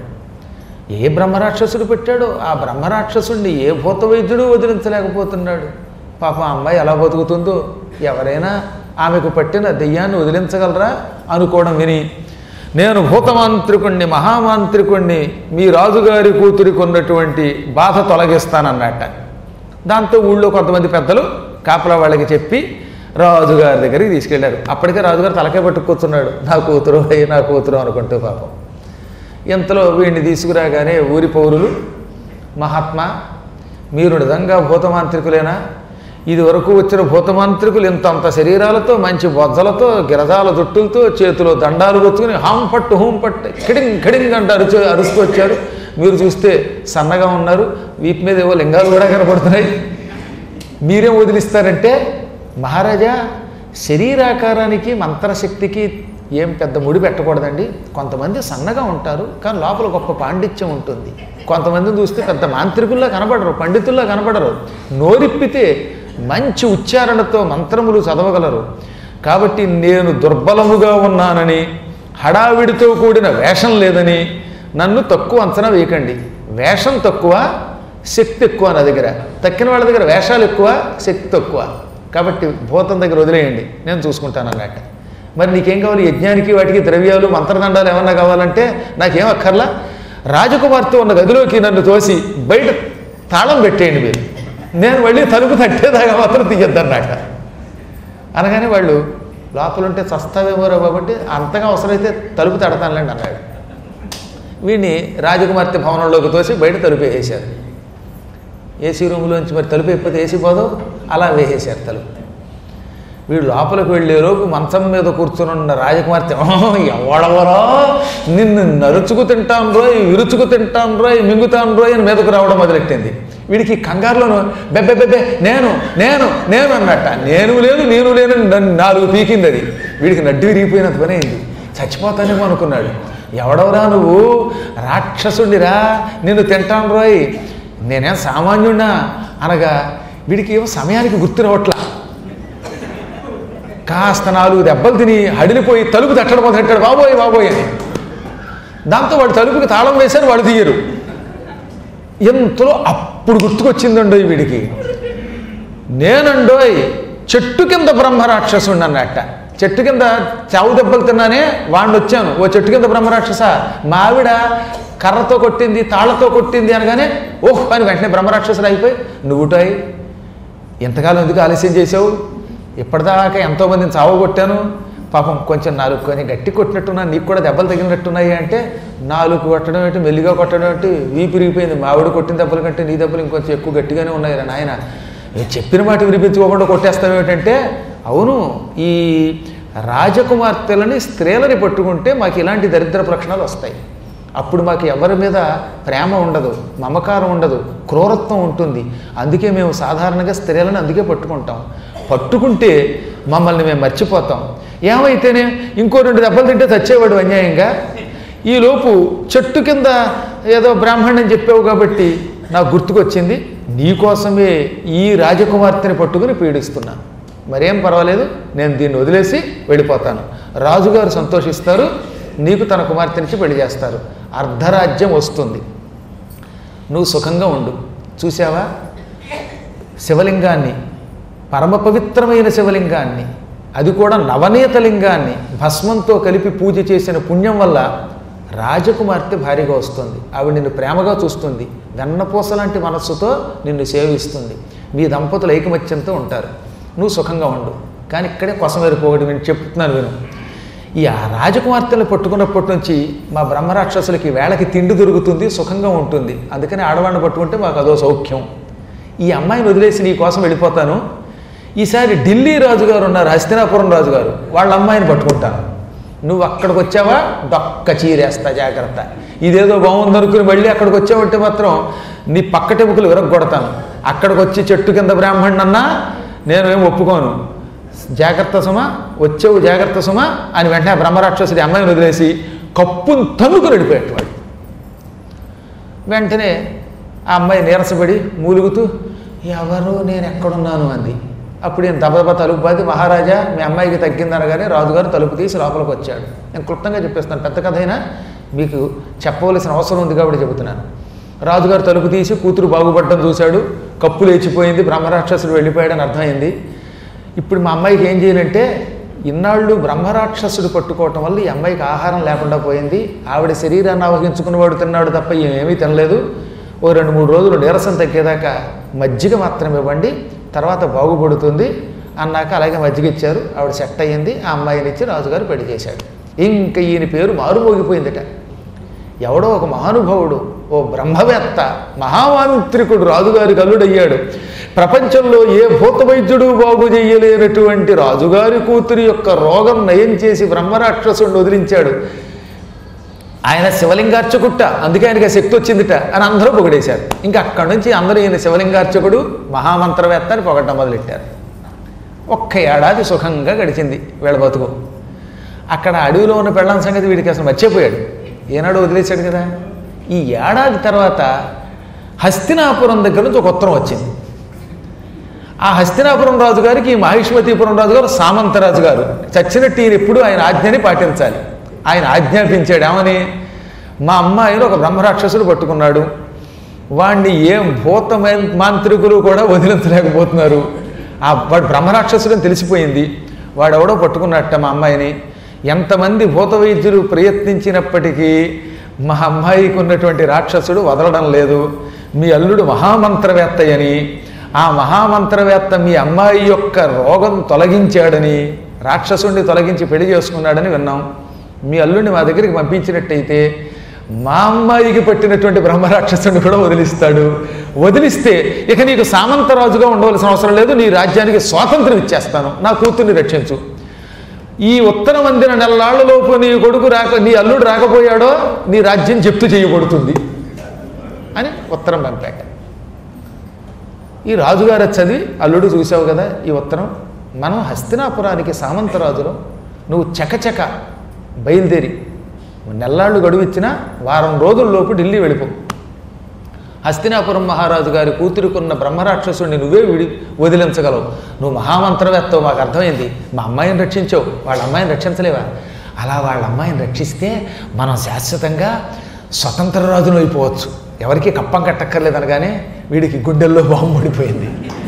ఏ బ్రహ్మరాక్షసుడు పెట్టాడో ఆ బ్రహ్మరాక్షసుడిని ఏ భూత వైద్యుడు వదిలించలేకపోతున్నాడు పాపం ఆ అమ్మాయి ఎలా బతుకుతుందో ఎవరైనా ఆమెకు పట్టిన దెయ్యాన్ని వదిలించగలరా అనుకోవడం విని నేను భూతమాంత్రికుణ్ణి మహామాంత్రికుణ్ణి మీ రాజుగారి కూతురికి ఉన్నటువంటి బాధ తొలగిస్తానన్నట్ట దాంతో ఊళ్ళో కొంతమంది పెద్దలు కాపలా వాళ్ళకి చెప్పి రాజుగారి దగ్గరికి తీసుకెళ్లారు అప్పటికే రాజుగారు తలకే పట్టు కూర్చున్నాడు నా కూతురు అయ్యి నా కూతురు అనుకుంటూ పాపం ఇంతలో వీడిని తీసుకురాగానే ఊరి పౌరులు మహాత్మా మీరు నిజంగా భూతమాంత్రికులేనా ఇది వరకు వచ్చిన భూతమాంత్రికులు ఇంత అంత శరీరాలతో మంచి బొజ్జలతో గిరజాల జుట్టులతో చేతిలో దండాలు వచ్చుకుని హాం పట్టు హూం పట్టు కిడింగ్ కిడింగ్ అంటూ అరుచు అరుస్తూ వచ్చారు మీరు చూస్తే సన్నగా ఉన్నారు వీపు మీద ఏవో లింగాలు కూడా కనపడుతున్నాయి మీరేం వదిలిస్తారంటే మహారాజా శరీరాకారానికి మంత్రశక్తికి ఏం పెద్ద ముడి పెట్టకూడదండి కొంతమంది సన్నగా ఉంటారు కానీ లోపల గొప్ప పాండిత్యం ఉంటుంది కొంతమందిని చూస్తే పెద్ద మాంత్రికుల్లా కనబడరు పండితుల్లా కనబడరు నోరిప్పితే మంచి ఉచ్చారణతో మంత్రములు చదవగలరు కాబట్టి నేను దుర్బలముగా ఉన్నానని హడావిడితో కూడిన వేషం లేదని నన్ను తక్కువ అంచనా వేయకండి వేషం తక్కువ శక్తి ఎక్కువ నా దగ్గర తక్కిన వాళ్ళ దగ్గర వేషాలు ఎక్కువ శక్తి తక్కువ కాబట్టి భూతం దగ్గర వదిలేయండి నేను చూసుకుంటాను అన్నట్టు మరి నీకేం కావాలి యజ్ఞానికి వాటికి ద్రవ్యాలు మంత్రదండాలు ఏమన్నా కావాలంటే నాకేం అక్కర్లా రాజకుమార్తె ఉన్న గదిలోకి నన్ను తోసి బయట తాళం పెట్టేయండి మీరు నేను మళ్ళీ తలుపు తట్టేదాకా మాత్రం తీయద్దన్నట్ట అనగానే వాళ్ళు లోపల ఉంటే చస్తావేమోరో కాబట్టి అంతగా అవసరమైతే తలుపు తడతానులేండి అన్నాడు వీడిని రాజకుమార్తె భవనంలోకి తోసి బయట తలుపు వేసేశారు ఏసీ రూమ్లోంచి మరి తలుపు ఎప్పితే ఏసీ పోదు అలా వేసేశారు తలుపు వీడు లోపలికి వెళ్ళేలోపు మంచం మీద కూర్చునున్న రాజకుమార్తె "ఓహో, ఎవడెవరో నిన్ను నరుచుకు తింటాను రోయ్ విరుచుకు తింటాను రోయ్ మింగుతాను రోయ్ అని మీదకు రావడం మొదలెట్టింది వీడికి కంగారులోను బెబ్బె బెబ్బె నేను నేను నేను అన్నట్ట నేను లేను నేను లేను అని నన్ను నాలుగు పీకింది అది వీడికి నడ్డు విరిగిపోయినంత పని అయింది చచ్చిపోతానేమో అనుకున్నాడు ఎవడవరా నువ్వు రాక్షసుడిరా నిన్ను తింటాను రోయ్ నేనేం సామాన్యుడినా అనగా వీడికి ఏమో సమయానికి గుర్తు రావట్లా కాస్త నాలుగు దెబ్బలు తిని హడిలిపోయి తలుపు తట్టడం మొదలెట్టాడు బాబోయ్ బాబోయ్ అని దాంతో వాడు తలుపుకి తాళం వేశారు వాడు తీయరు ఎంతలో అప్పుడు గుర్తుకొచ్చిందండో వీడికి నేనండోయ్ చెట్టు కింద బ్రహ్మరాక్షసుండి అన్నట్ట చెట్టు కింద చావు దెబ్బలు తిన్నానే వాడిని వచ్చాను ఓ చెట్టు కింద బ్రహ్మరాక్షస మా ఆవిడ కర్రతో కొట్టింది తాళ్లతో కొట్టింది అనగానే ఓహ్ అని వెంటనే బ్రహ్మరాక్షసులు అయిపోయి నువ్వుటాయి ఎంతకాలం ఎందుకు ఆలస్యం చేసావు ఇప్పటిదాకా ఎంతోమందిని చావగొట్టాను పాపం కొంచెం నాలుగు కొని గట్టి కొట్టినట్టున్నా నీకు కూడా దెబ్బలు తగిలినట్టున్నాయి అంటే నాలుగు కొట్టడం ఏంటి మెల్లిగా కొట్టడం ఏంటి వీపు విరిగిపోయింది మావిడ కొట్టిన దెబ్బల కంటే నీ దెబ్బలు ఇంకొంచెం ఎక్కువ గట్టిగానే ఉన్నాయి రా నాయన ఏ చెప్పిన మాట వినిపించుకోకుండా కొట్టేస్తావు ఏమిటంటే అవును ఈ రాజకుమార్తెలని స్త్రీలని పట్టుకుంటే మాకు ఇలాంటి దరిద్ర లక్షణాలు వస్తాయి అప్పుడు మాకు ఎవరి మీద ప్రేమ ఉండదు మమకారం ఉండదు క్రూరత్వం ఉంటుంది అందుకే మేము సాధారణంగా స్త్రీలను అందుకే పట్టుకుంటాం పట్టుకుంటే మమ్మల్ని మేము మర్చిపోతాం ఏమైతేనే ఇంకో రెండు దెబ్బలు తింటే చచ్చేవాడు అన్యాయంగా ఈలోపు చెట్టు కింద ఏదో బ్రాహ్మణం చెప్పావు కాబట్టి నాకు గుర్తుకొచ్చింది నీకోసమే ఈ రాజకుమార్తెని పట్టుకుని పీడిస్తున్నాను మరేం పర్వాలేదు నేను దీన్ని వదిలేసి వెళ్ళిపోతాను రాజుగారు సంతోషిస్తారు నీకు తన కుమార్తెనిచ్చి పెళ్లి చేస్తారు అర్ధరాజ్యం వస్తుంది నువ్వు సుఖంగా ఉండు చూసావా శివలింగాన్ని పరమ పవిత్రమైన శివలింగాన్ని అది కూడా నవనీత లింగాన్ని భస్మంతో కలిపి పూజ చేసిన పుణ్యం వల్ల రాజకుమార్తె భారీగా వస్తుంది ఆవిడ నిన్ను ప్రేమగా చూస్తుంది వెన్నపూస లాంటి మనస్సుతో నిన్ను సేవిస్తుంది మీ దంపతులు ఐకమత్యంతో ఉంటారు నువ్వు సుఖంగా ఉండు కానీ ఇక్కడే కొసమెరుపు నేను చెప్తున్నాను విను ఈ ఆ రాజకుమార్తెను పట్టుకున్నప్పటి నుంచి మా బ్రహ్మరాక్షసులకి వేళకి తిండి దొరుకుతుంది సుఖంగా ఉంటుంది అందుకని ఆడవాడిని పట్టుకుంటే మాకు అదో సౌఖ్యం ఈ అమ్మాయిని వదిలేసి నీ కోసం వెళ్ళిపోతాను ఈసారి ఢిల్లీ రాజుగారు ఉన్నారు హస్తినాపురం రాజుగారు వాళ్ళ అమ్మాయిని పట్టుకుంటాను నువ్వు అక్కడికి వచ్చావా డొక్క చీరేస్తా జాగ్రత్త ఇదేదో బాగుందనుకుని మళ్ళీ అక్కడికి వచ్చావంటే మాత్రం నీ పక్కటెముకలు విరగొడతాను అక్కడికి వచ్చి చెట్టు కింద బ్రాహ్మణన్నా నేను ఏం ఒప్పుకోను జాగ్రత్త సుమా వచ్చావు జాగ్రత్త సుమా అని వెంటనే ఆ బ్రహ్మరాక్షసుడి అమ్మాయిని వదిలేసి కప్పును తన్నుకుని వెళ్ళిపోయాడు వాడు వెంటనే ఆ అమ్మాయి నీరసపడి మూలుగుతూ ఎవరు నేను ఎక్కడున్నాను అంది అప్పుడు నేను దబదబ తలుపు బాది మహారాజా మీ అమ్మాయికి తగ్గిందనగానే రాజుగారు తలుపు తీసి లోపలికి వచ్చాడు నేను క్లుప్తంగా చెప్పేస్తాను పెద్ద కథ అయినా మీకు చెప్పవలసిన అవసరం ఉంది కాబట్టి చెబుతున్నాను రాజుగారు తలుపు తీసి కూతురు బాగుపడడం చూశాడు కప్పు లేచిపోయింది బ్రహ్మరాక్షసుడు వెళ్ళిపోయాడని అర్థమైంది ఇప్పుడు మా అమ్మాయికి ఏం చేయాలంటే ఇన్నాళ్ళు బ్రహ్మరాక్షసుడు పట్టుకోవటం వల్ల ఈ అమ్మాయికి ఆహారం లేకుండా పోయింది ఆవిడ శరీరాన్ని ఆవహించుకున్నవాడు తిన్నాడు తప్ప ఏమీ తినలేదు ఓ రెండు మూడు రోజులు నీరసం తగ్గేదాకా మజ్జిగ మాత్రం ఇవ్వండి తర్వాత బాగుపడుతుంది అన్నాక అలాగే మజ్జిగ ఇచ్చారు ఆవిడ సెట్ అయ్యింది ఆ అమ్మాయిని ఇచ్చి రాజుగారు పెళ్లి చేశాడు ఇంకా ఈయన పేరు మారుమోగిపోయిందట ఎవడో ఒక మహానుభావుడు ఓ బ్రహ్మవేత్త మహామాంత్రికుడు రాజుగారి కల్లుడయ్యాడు ప్రపంచంలో ఏ భూత వైద్యుడు బాగు చెయ్యలేనటువంటి రాజుగారి కూతురి యొక్క రోగం నయం చేసి బ్రహ్మరాక్షసుడిని వదిలించాడు ఆయన శివలింగార్చకుట్ట అందుకే ఆయనకి ఆ శక్తి వచ్చిందిట అని అందరూ పొగిడేశారు ఇంకా అక్కడి నుంచి అందరూ ఈయన శివలింగార్చకుడు మహామంత్రవేత్త అని పొగట్టం మొదలెట్టారు ఒక్క ఏడాది సుఖంగా గడిచింది వీళ్ళ బతుకు అక్కడ అడవిలో ఉన్న పెళ్ళాం సంగతి వీడికి అసలు మర్చిపోయాడు ఏనాడు వదిలేశాడు కదా ఈ ఏడాది తర్వాత హస్తినాపురం దగ్గర నుంచి ఒక ఉత్తరం వచ్చింది ఆ హస్తినాపురం రాజు గారికి ఈ మహిష్మతీపురం రాజు గారు సామంతరాజు గారు చచ్చినట్టు ఈయన ఎప్పుడు ఆయన ఆజ్ఞని పాటించాలి ఆయన ఆజ్ఞాపించాడు ఏమని మా అమ్మాయిని ఒక బ్రహ్మరాక్షసుడు పట్టుకున్నాడు వాణ్ణి ఏం భూత మం- మాంత్రికులు కూడా వదిలించలేకపోతున్నారు ఆ వాడు బ్రహ్మరాక్షసుడు అని తెలిసిపోయింది వాడెవడో పట్టుకున్నట్ట మా అమ్మాయిని ఎంతమంది భూత వైద్యులు ప్రయత్నించినప్పటికీ మా అమ్మాయికి ఉన్నటువంటి రాక్షసుడు వదలడం లేదు మీ అల్లుడు మహామంత్రవేత్తయని ఆ మహామంత్రవేత్త మీ అమ్మాయి యొక్క రోగం తొలగించాడని రాక్షసుడిని తొలగించి పెళ్లి చేసుకున్నాడని విన్నాం మీ అల్లుడిని మా దగ్గరికి పంపించినట్టయితే మా అమ్మాయికి పట్టినటువంటి బ్రహ్మరాక్షసుని కూడా వదిలిస్తాడు వదిలిస్తే ఇక నీకు సామంతరాజుగా ఉండవలసిన అవసరం లేదు నీ రాజ్యానికి స్వాతంత్రం ఇచ్చేస్తాను నా కూతుర్ని రక్షించు ఈ ఉత్తరం అందిన నెలలాళ్లలోపు నీ కొడుకు రాక నీ అల్లుడు రాకపోయాడో నీ రాజ్యం జప్తు చేయబడుతుంది అని ఉత్తరం పంపాక ఈ రాజుగారు అది చదివి అల్లుడు చూసావు కదా ఈ ఉత్తరం మనం హస్తినాపురానికి సామంతరాజులో నువ్వు చకచక బయలుదేరి నెల్లాళ్ళు గడువు ఇచ్చినా వారం రోజుల్లోపు ఢిల్లీ వెళ్ళిపో హస్తినాపురం మహారాజు గారి కూతురుకున్న బ్రహ్మరాక్షసుడిని నువ్వే విడి వదిలించగలవు నువ్వు మహామంత్రవేత్తవు మాకు అర్థమైంది మా అమ్మాయిని రక్షించావు వాళ్ళ అమ్మాయిని రక్షించలేవా అలా వాళ్ళ అమ్మాయిని రక్షిస్తే మనం శాశ్వతంగా స్వతంత్ర రాజును అయిపోవచ్చు ఎవరికి కప్పం కట్టక్కర్లేదు అనగానే వీడికి గుండెల్లో బాంబు పడిపోయింది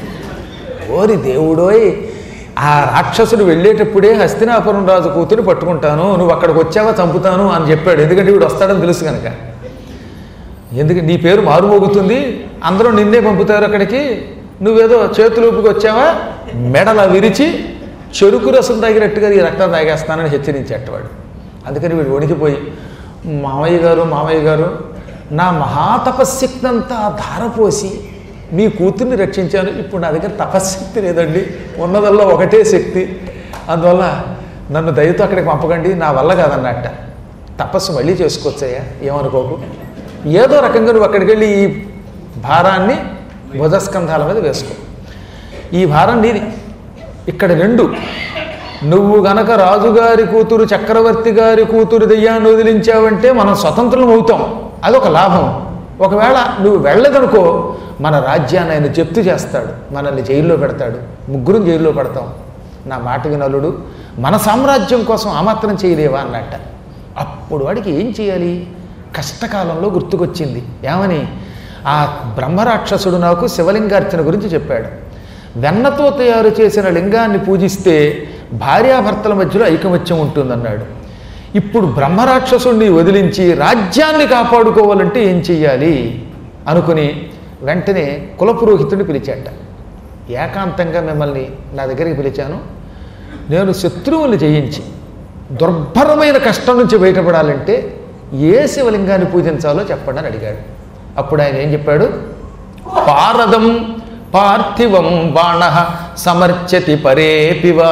ఓరి దేవుడోయ్ ఆ రాక్షసుడు వెళ్ళేటప్పుడే హస్తినాపురం రాజు కూతురు పట్టుకుంటాను నువ్వు అక్కడికి వచ్చావా చంపుతాను అని చెప్పాడు ఎందుకంటే వీడు వస్తాడని తెలుసు కనుక ఎందుకు నీ పేరు మారుమోగుతుంది అందరూ నిన్నే పంపుతారు అక్కడికి నువ్వేదో చేతులూపుకి వచ్చావా మెడల విరిచి చెరుకు రసం తాగినట్టుగా ఈ రక్తం తాగేస్తానని హెచ్చరించేటవాడు అందుకని వీడు వణికిపోయి మామయ్య గారు మామయ్య గారు నా మహాతపశక్తంతా ధారపోసి మీ కూతుర్ని రక్షించాను ఇప్పుడు నా దగ్గర తపశ్శక్తి లేదండి ఉన్నదల్లా ఒకటే శక్తి అందువల్ల నన్ను దయతో అక్కడికి పంపకండి నా వల్ల కాదన్నట్ట తపస్సు మళ్ళీ చేసుకోవచ్చయ్యా ఏమనుకోకు ఏదో రకంగా నువ్వు అక్కడికి వెళ్ళి ఈ భారాన్ని భుజస్కంధాల మీద వేసుకో ఈ భారం నీది ఇక్కడ రెండు నువ్వు గనక రాజుగారి కూతురు చక్రవర్తి గారి కూతురు దెయ్యాన్ని వదిలించావంటే మనం స్వతంత్రం అవుతాం అదొక లాభం ఒకవేళ నువ్వు వెళ్ళదనుకో మన రాజ్యాన్ని ఆయన జప్తు చేస్తాడు మనల్ని జైల్లో పెడతాడు ముగ్గురు జైల్లో పెడతాం నా మాట వినలుడు మన సామ్రాజ్యం కోసం ఆ మాత్రం చేయలేవా అన్నట్ట అప్పుడు వాడికి ఏం చేయాలి కష్టకాలంలో గుర్తుకొచ్చింది ఏమని ఆ బ్రహ్మరాక్షసుడు నాకు శివలింగార్చన గురించి చెప్పాడు వెన్నతో తయారు చేసిన లింగాన్ని పూజిస్తే భార్యాభర్తల మధ్యలో ఐకమత్యం ఉంటుందన్నాడు ఇప్పుడు బ్రహ్మరాక్షసుడిని వదిలించి రాజ్యాన్ని కాపాడుకోవాలంటే ఏం చెయ్యాలి అనుకుని వెంటనే కులపురోహితుడిని పిలిచాట ఏకాంతంగా మిమ్మల్ని నా దగ్గరికి పిలిచాను నేను శత్రువుల్ని జయించి దుర్భరమైన కష్టం నుంచి బయటపడాలంటే ఏ శివలింగాన్ని పూజించాలో చెప్పండి అని అడిగాడు అప్పుడు ఆయన ఏం చెప్పాడు పారదం పార్థివం బాణ సమర్చతి పరేపివా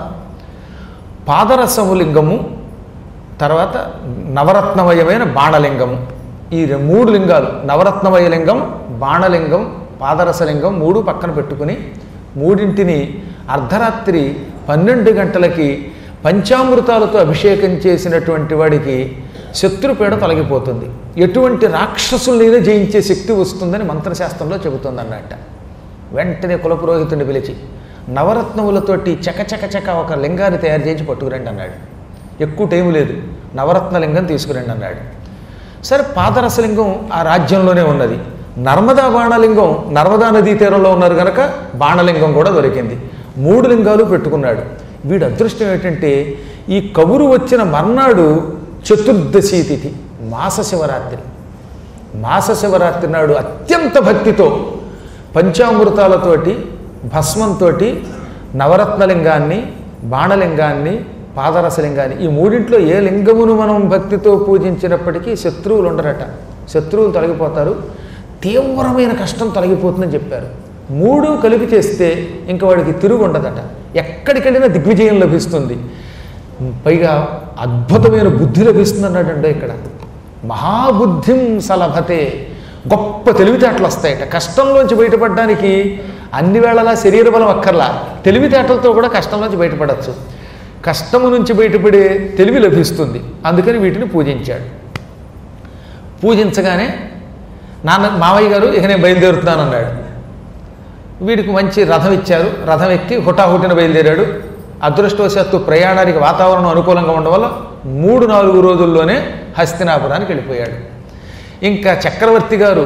పాదరసము లింగము తర్వాత నవరత్నమయమైన బాణలింగము ఈ రె- మూడు లింగాలు నవరత్నమయ లింగం బాణలింగం పాదరసలింగం మూడు పక్కన పెట్టుకుని మూడింటిని అర్ధరాత్రి పన్నెండు గంటలకి పంచామృతాలతో అభిషేకం చేసినటువంటి వాడికి శత్రుపీడ తొలగిపోతుంది ఎటువంటి రాక్షసులైనా జయించే శక్తి వస్తుందని మంత్రశాస్త్రంలో చెబుతుంది అన్నట్ట వెంటనే కులపురోహితుడిని పిలిచి నవరత్నములతోటి చకచక చక ఒక లింగాన్ని తయారు చేసి పట్టుకురండి అన్నాడు ఎక్కువ టైం లేదు నవరత్న లింగం తీసుకురండి అన్నాడు సరే పాదరసలింగం ఆ రాజ్యంలోనే ఉన్నది నర్మదా బాణలింగం నర్మదా నదీ తీరంలో ఉన్నారు కనుక బాణలింగం కూడా దొరికింది మూడు లింగాలు పెట్టుకున్నాడు వీడు అదృష్టం ఏంటంటే ఈ కబురు వచ్చిన మర్నాడు చతుర్దశి తిథి మాస శివరాత్రి మాస శివరాత్రి నాడు అత్యంత భక్తితో పంచామృతాలతోటి భస్మంతో నవరత్నలింగాన్ని బాణలింగాన్ని పాదరసలింగాన్ని ఈ మూడింట్లో ఏ లింగమును మనం భక్తితో పూజించినప్పటికీ శత్రువులు ఉండరట శత్రువులు తొలగిపోతారు తీవ్రమైన కష్టం తొలగిపోతుందని చెప్పారు మూడు కలిపి చేస్తే ఇంకా వాడికి తిరుగు ఉండదట ఎక్కడికి వెళ్ళినా దిగ్విజయం లభిస్తుంది పైగా అద్భుతమైన బుద్ధి లభిస్తుంది అన్నాడండి ఇక్కడ మహాబుద్ధిం సలభతే గొప్ప తెలివితేటలు వస్తాయట కష్టంలోంచి బయటపడడానికి అన్ని వేళలా శరీర బలం అక్కర్లా తెలివితేటలతో కూడా కష్టంలోంచి బయటపడచ్చు కష్టము నుంచి బయటపడే తెలివి లభిస్తుంది అందుకని వీటిని పూజించాడు పూజించగానే నాన్న మావయ్య గారు ఇక నేను బయలుదేరుతున్నాను అన్నాడు వీడికి మంచి రథం ఇచ్చారు రథం ఎక్కి హుటాహుటిన బయలుదేరాడు అదృష్టవశాత్తు ప్రయాణానికి వాతావరణం అనుకూలంగా ఉండడం వల్ల మూడు నాలుగు రోజుల్లోనే హస్తినాపురానికి వెళ్ళిపోయాడు ఇంకా చక్రవర్తి గారు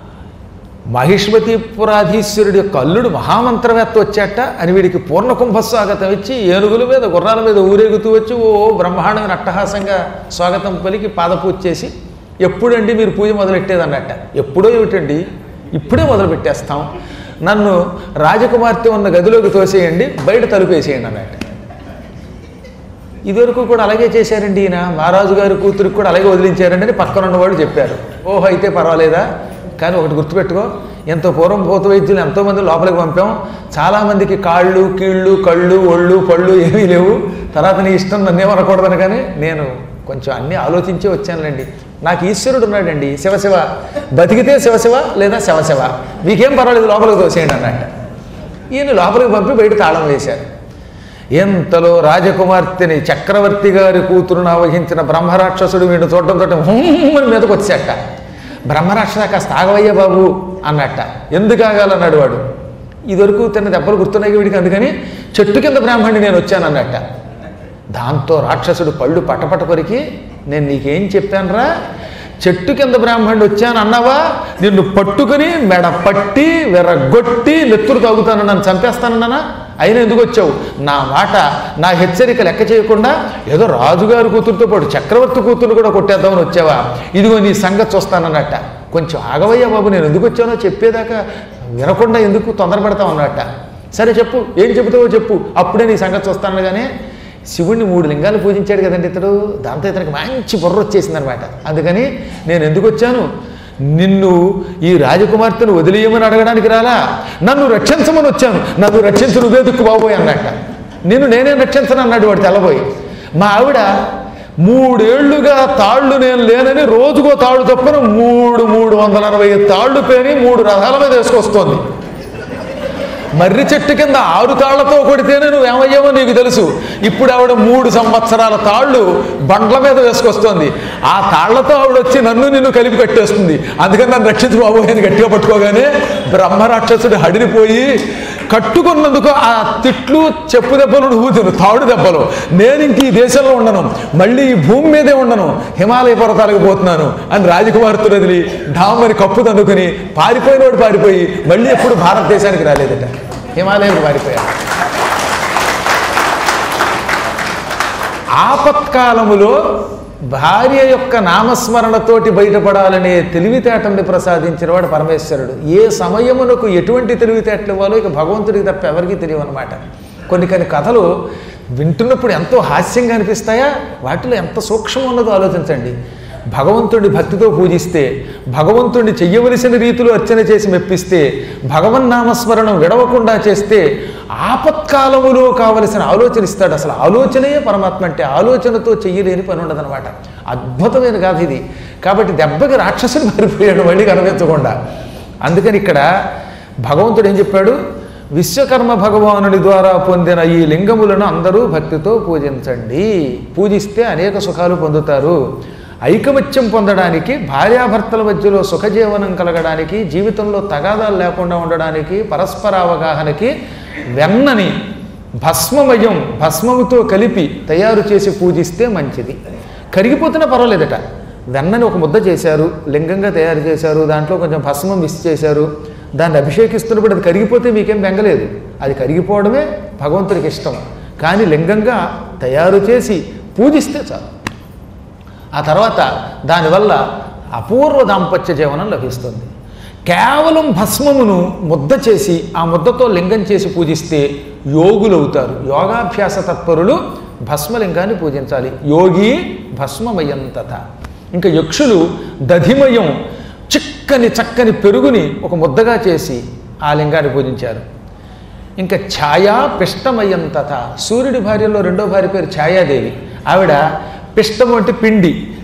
మహిష్మతిపురాధీశ్వరుడి యొక్క అల్లుడు మహామంత్రవేత్త వచ్చాట అని వీడికి పూర్ణ కుంభస్వాగతం ఇచ్చి ఏనుగుల మీద గుర్రాల మీద ఊరేగుతూ వచ్చి ఓ బ్రహ్మాండమైన అట్టహాసంగా స్వాగతం పలికి పాదపూజ చేసి ఎప్పుడండి మీరు పూజ మొదలెట్టేది అన్నట్ట ఎప్పుడో ఏమిటండి ఇప్పుడే మొదలు పెట్టేస్తాం నన్ను రాజకుమార్తె ఉన్న గదిలోకి తోసేయండి బయట తలుపేసేయండి అన్నట్ట ఇదివరకు కూడా అలాగే చేశారండి ఈయన మహారాజు గారి కూతురికి కూడా అలాగే వదిలించారండి అని పక్కన ఉన్నవాళ్ళు చెప్పారు ఓహో అయితే పర్వాలేదా కానీ ఒకటి గుర్తుపెట్టుకో ఎంతో పూర్వం భూత వైద్యులు ఎంతోమంది లోపలికి పంపాం చాలామందికి కాళ్ళు కీళ్ళు కళ్ళు ఒళ్ళు పళ్ళు ఏమీ లేవు తర్వాత నీ ఇష్టం నన్నేమనకూడదని కానీ నేను కొంచెం అన్నీ ఆలోచించే వచ్చానులేండి నాకు ఈశ్వరుడు ఉన్నాడండి శివశివ బతికితే శివశివ లేదా శివశివ మీకేం పర్వాలేదు లోపలికి తోసేయండి అన్నట్ట ఈయన లోపలికి పంపి బయట తాళం వేశారు ఎంతలో రాజకుమార్తెని చక్రవర్తి గారి కూతురును ఆవహించిన బ్రహ్మరాక్షసుడు వీడిని చూడటంతో హుమ్మని మీదకి వచ్చాక బ్రహ్మరాక్షస కాస్త ఆగవయ్య బాబు అన్నట్ట ఎందుకు ఆగాలన్నాడు వాడు ఇదివరకు తిన్న దెబ్బలు గుర్తున్నాయి వీడికి అందుకని చెట్టు కింద బ్రాహ్మణి నేను వచ్చాను అన్నట్ట దాంతో రాక్షసుడు పళ్ళు పటపట కొరికి నేను నీకేం చెప్పానురా చెట్టు కింద బ్రాహ్మణుడు వచ్చాను అన్నావా నిన్ను పట్టుకుని మెడ పట్టి వెరగొట్టి నెత్తురు తాగుతాను నన్ను చంపేస్తానన్నానా అయినా ఎందుకు వచ్చావు నా మాట నా హెచ్చరిక లెక్క చేయకుండా ఏదో రాజుగారి కూతురుతో పాటు చక్రవర్తి కూతురు కూడా కొట్టేద్దామని వచ్చావా ఇదిగో నీ సంగతి చూస్తానన్నట్ట కొంచెం ఆగవయ్యా బాబు నేను ఎందుకు వచ్చానో చెప్పేదాకా వినకుండా ఎందుకు తొందరపడతావు అన్నట్ట సరే చెప్పు ఏం చెబుతావో చెప్పు అప్పుడే నీ సంగతి చూస్తాను కానీ శివుణ్ణి మూడు లింగాలు పూజించాడు కదండి ఇతడు దాంతో ఇతనికి మంచి బుర్ర వచ్చేసింది అనమాట అందుకని నేను ఎందుకు వచ్చాను నిన్ను ఈ రాజకుమార్తెను వదిలేయమని అడగడానికి రాలా నన్ను రక్షించమని వచ్చాను నన్ను రక్షించు నువ్వే దిక్కు బాబోయ్ అన్నట్ట నిన్ను నేనే రక్షించను అన్నాడు వాడు తెల్లబోయి మా ఆవిడ మూడేళ్లుగా తాళ్ళు నేను లేనని రోజుకో తాళ్ళు తప్పున మూడు మూడు వందల అరవై తాళ్ళు పేని మూడు రథాల మీద వేసుకొస్తోంది మర్రి చెట్టు కింద ఆరు తాళ్లతో కొడితేనే నువ్వేమయ్యావో నీకు తెలుసు ఇప్పుడు ఆవిడ మూడు సంవత్సరాల తాళ్ళు బండ్ల మీద వేసుకొస్తోంది ఆ తాళ్లతో ఆవిడ వచ్చి నన్ను నిన్ను కలిపి కట్టేస్తుంది అందుకని నన్ను రక్షించు బాబు అని గట్టిగా పట్టుకోగానే బ్రహ్మరాక్షసుడు హడిరిపోయి కట్టుకున్నందుకు ఆ తిట్లు చెప్పు దెబ్బలు ఊతును తాడు దెబ్బలు నేను ఇంక ఈ దేశంలో ఉండను మళ్ళీ ఈ భూమి మీదే ఉండను హిమాలయ పర్వతాలకు పోతున్నాను అని రాజకుమార్తెను వదిలి ఢామని కప్పు తన్నుకుని పారిపోయినోడు పారిపోయి మళ్ళీ ఎప్పుడు భారతదేశానికి రాలేదట హిమాలయానికి పారిపోయాడు ఆపత్కాలములో భార్య యొక్క నామస్మరణతోటి బయటపడాలనే తెలివితేటల్ని ప్రసాదించిన వాడు పరమేశ్వరుడు ఏ సమయమునకు ఎటువంటి తెలివితేటలు ఇవ్వాలో ఇక భగవంతుడికి తప్ప ఎవరికీ తెలియవు అనమాట కొన్ని కొన్ని కథలు వింటున్నప్పుడు ఎంతో హాస్యంగా అనిపిస్తాయా వాటిలో ఎంత సూక్ష్మం ఉన్నదో ఆలోచించండి భగవంతుడిని భక్తితో పూజిస్తే భగవంతుడిని చెయ్యవలసిన రీతిలో అర్చన చేసి మెప్పిస్తే భగవన్నామస్మరణం విడవకుండా చేస్తే ఆపత్కాలములో కావలసిన ఆలోచన ఇస్తాడు అసలు ఆలోచనయే పరమాత్మ అంటే ఆలోచనతో చెయ్యలేని పని ఉండదనమాట అద్భుతమైన గాథ ఇది కాబట్టి దెబ్బకి రాక్షసుని మారిపోయాడు మళ్ళీ కనిపించకుండా అందుకని ఇక్కడ భగవంతుడు ఏం చెప్పాడు విశ్వకర్మ భగవానుడి ద్వారా పొందిన ఈ లింగములను అందరూ భక్తితో పూజించండి పూజిస్తే అనేక సుఖాలు పొందుతారు ఐకమత్యం పొందడానికి భార్యాభర్తల మధ్యలో సుఖజీవనం కలగడానికి జీవితంలో తగాదాలు లేకుండా ఉండడానికి పరస్పర అవగాహనకి వెన్నని భస్మమయం భస్మముతో కలిపి తయారు చేసి పూజిస్తే మంచిది కరిగిపోతున్నా పర్వాలేదట వెన్నని ఒక ముద్ద చేశారు లింగంగా తయారు చేశారు దాంట్లో కొంచెం భస్మం మిస్ చేశారు దాన్ని అభిషేకిస్తున్నప్పుడు అది కరిగిపోతే మీకేం బెంగలేదు అది కరిగిపోవడమే భగవంతుడికి ఇష్టం కానీ లింగంగా తయారు చేసి పూజిస్తే చాలు ఆ తర్వాత దానివల్ల అపూర్వ దాంపత్య జీవనం లభిస్తుంది కేవలం భస్మమును ముద్ద చేసి ఆ ముద్దతో లింగం చేసి పూజిస్తే యోగులు అవుతారు యోగాభ్యాస తత్పరులు భస్మలింగాన్ని పూజించాలి యోగి భస్మమయం తథ ఇంకా యక్షులు దధిమయం చిక్కని చక్కని పెరుగుని ఒక ముద్దగా చేసి ఆ లింగాన్ని పూజించారు ఇంకా ఛాయా పిష్టమయం తథ సూర్యుడి భార్యలో రెండో భార్య పేరు ఛాయాదేవి ఆవిడ పిష్టం అంటే పిండి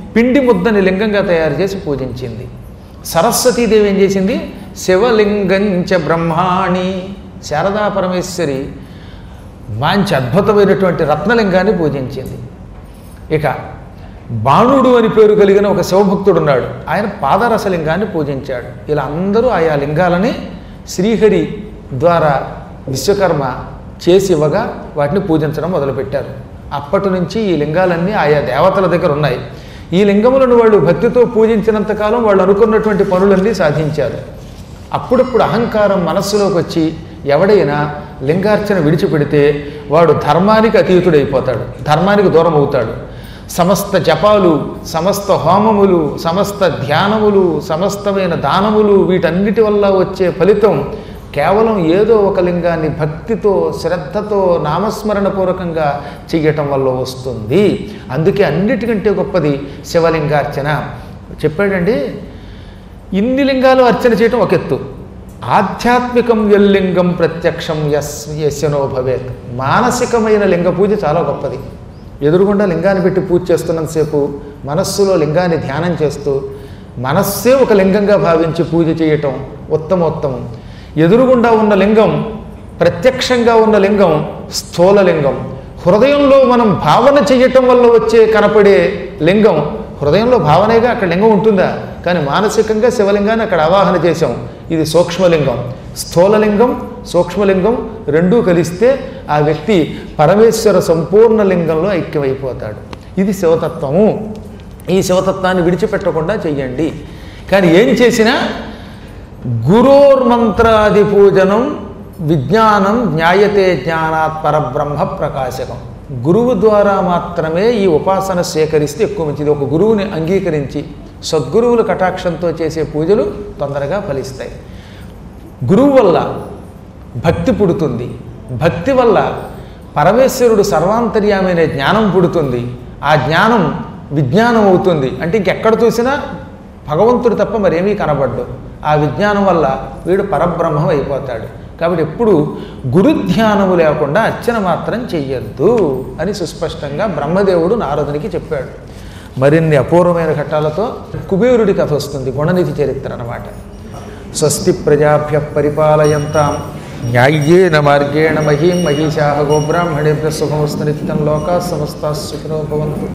పిండి ముద్దని లింగంగా తయారు చేసి పూజించింది సరస్వతీదేవి ఏం చేసింది శివలింగంచ బ్రహ్మాణి శారదా పరమేశ్వరి మంచి అద్భుతమైనటువంటి రత్నలింగాన్ని పూజించింది ఇక బాణుడు అని పేరు కలిగిన ఒక శివభక్తుడు ఉన్నాడు ఆయన పాదరసలింగాన్ని పూజించాడు ఇలా అందరూ ఆయా లింగాలని శ్రీహరి ద్వారా విశ్వకర్మ చేసి ఇవ్వగా వాటిని పూజించడం మొదలుపెట్టారు అప్పటి నుంచి ఈ లింగాలన్నీ ఆయా దేవతల దగ్గర ఉన్నాయి ఈ లింగములను వాళ్ళు భక్తితో పూజించినంతకాలం వాళ్ళు అనుకున్నటువంటి పనులన్నీ సాధించారు అప్పుడప్పుడు అహంకారం మనస్సులోకి వచ్చి ఎవడైనా లింగార్చన విడిచిపెడితే వాడు ధర్మానికి అతీతుడైపోతాడు ధర్మానికి దూరం అవుతాడు సమస్త జపాలు సమస్త హోమములు సమస్త ధ్యానములు సమస్తమైన దానములు వీటన్నిటి వల్ల వచ్చే ఫలితం కేవలం ఏదో ఒక లింగాన్ని భక్తితో శ్రద్ధతో నామస్మరణ పూర్వకంగా చెయ్యటం వల్ల వస్తుంది అందుకే అన్నిటికంటే గొప్పది శివలింగార్చన చెప్పాడండి ఇన్ని లింగాలు అర్చన చేయటం ఒక ఎత్తు ఆధ్యాత్మికం ఎల్లింగం ప్రత్యక్షం యస్ యస్యనో భవేత్ మానసికమైన లింగ పూజ చాలా గొప్పది ఎదురుగుండా లింగాన్ని పెట్టి పూజ చేస్తున్నంతసేపు మనస్సులో లింగాన్ని ధ్యానం చేస్తూ మనస్సే ఒక లింగంగా భావించి పూజ చేయటం ఉత్తమోత్తమం ఎదురుగుండా ఉన్న లింగం ప్రత్యక్షంగా ఉన్న లింగం స్థూల లింగం హృదయంలో మనం భావన చేయటం వల్ల వచ్చే కనపడే లింగం హృదయంలో భావనేగా అక్కడ లింగం ఉంటుందా కానీ మానసికంగా శివలింగాన్ని అక్కడ ఆవాహన చేశాం ఇది సూక్ష్మలింగం స్థూలలింగం సూక్ష్మలింగం రెండూ కలిస్తే ఆ వ్యక్తి పరమేశ్వర సంపూర్ణ లింగంలో ఐక్యమైపోతాడు ఇది శివతత్వము ఈ శివతత్వాన్ని విడిచిపెట్టకుండా చెయ్యండి కానీ ఏం చేసినా గురోర్మంత్రాది పూజనం విజ్ఞానం జ్ఞాయతే జ్ఞానాత్ పరబ్రహ్మ ప్రకాశకం గురువు ద్వారా మాత్రమే ఈ ఉపాసన సేకరిస్తే ఎక్కువ మంచిది ఒక గురువుని అంగీకరించి సద్గురువుల కటాక్షంతో చేసే పూజలు తొందరగా ఫలిస్తాయి గురువు వల్ల భక్తి పుడుతుంది భక్తి వల్ల పరమేశ్వరుడు సర్వాంతర్యామైన జ్ఞానం పుడుతుంది ఆ జ్ఞానం విజ్ఞానం అవుతుంది అంటే ఇంకెక్కడ చూసినా భగవంతుడు తప్ప మరేమీ కనబడ్డు ఆ విజ్ఞానం వల్ల వీడు పరబ్రహ్మం అయిపోతాడు కాబట్టి ఎప్పుడు గురుధ్యానము లేకుండా అర్చన మాత్రం చెయ్యొద్దు అని సుస్పష్టంగా బ్రహ్మదేవుడు నారదునికి చెప్పాడు మరిన్ని అపూర్వమైన ఘట్టాలతో కుబేరుడి కథ వస్తుంది గుణనిధి చరిత్ర అన్నమాట స్వస్తి ప్రజాభ్య పరిపాలయంతాం న్యాయ్యేన మార్గేణ మహీం మహిషా గోబ్రాహ్మణేభ్య సుఖమస్తు నిత్యం లోకా సమస్తా సుఖినో భవంతు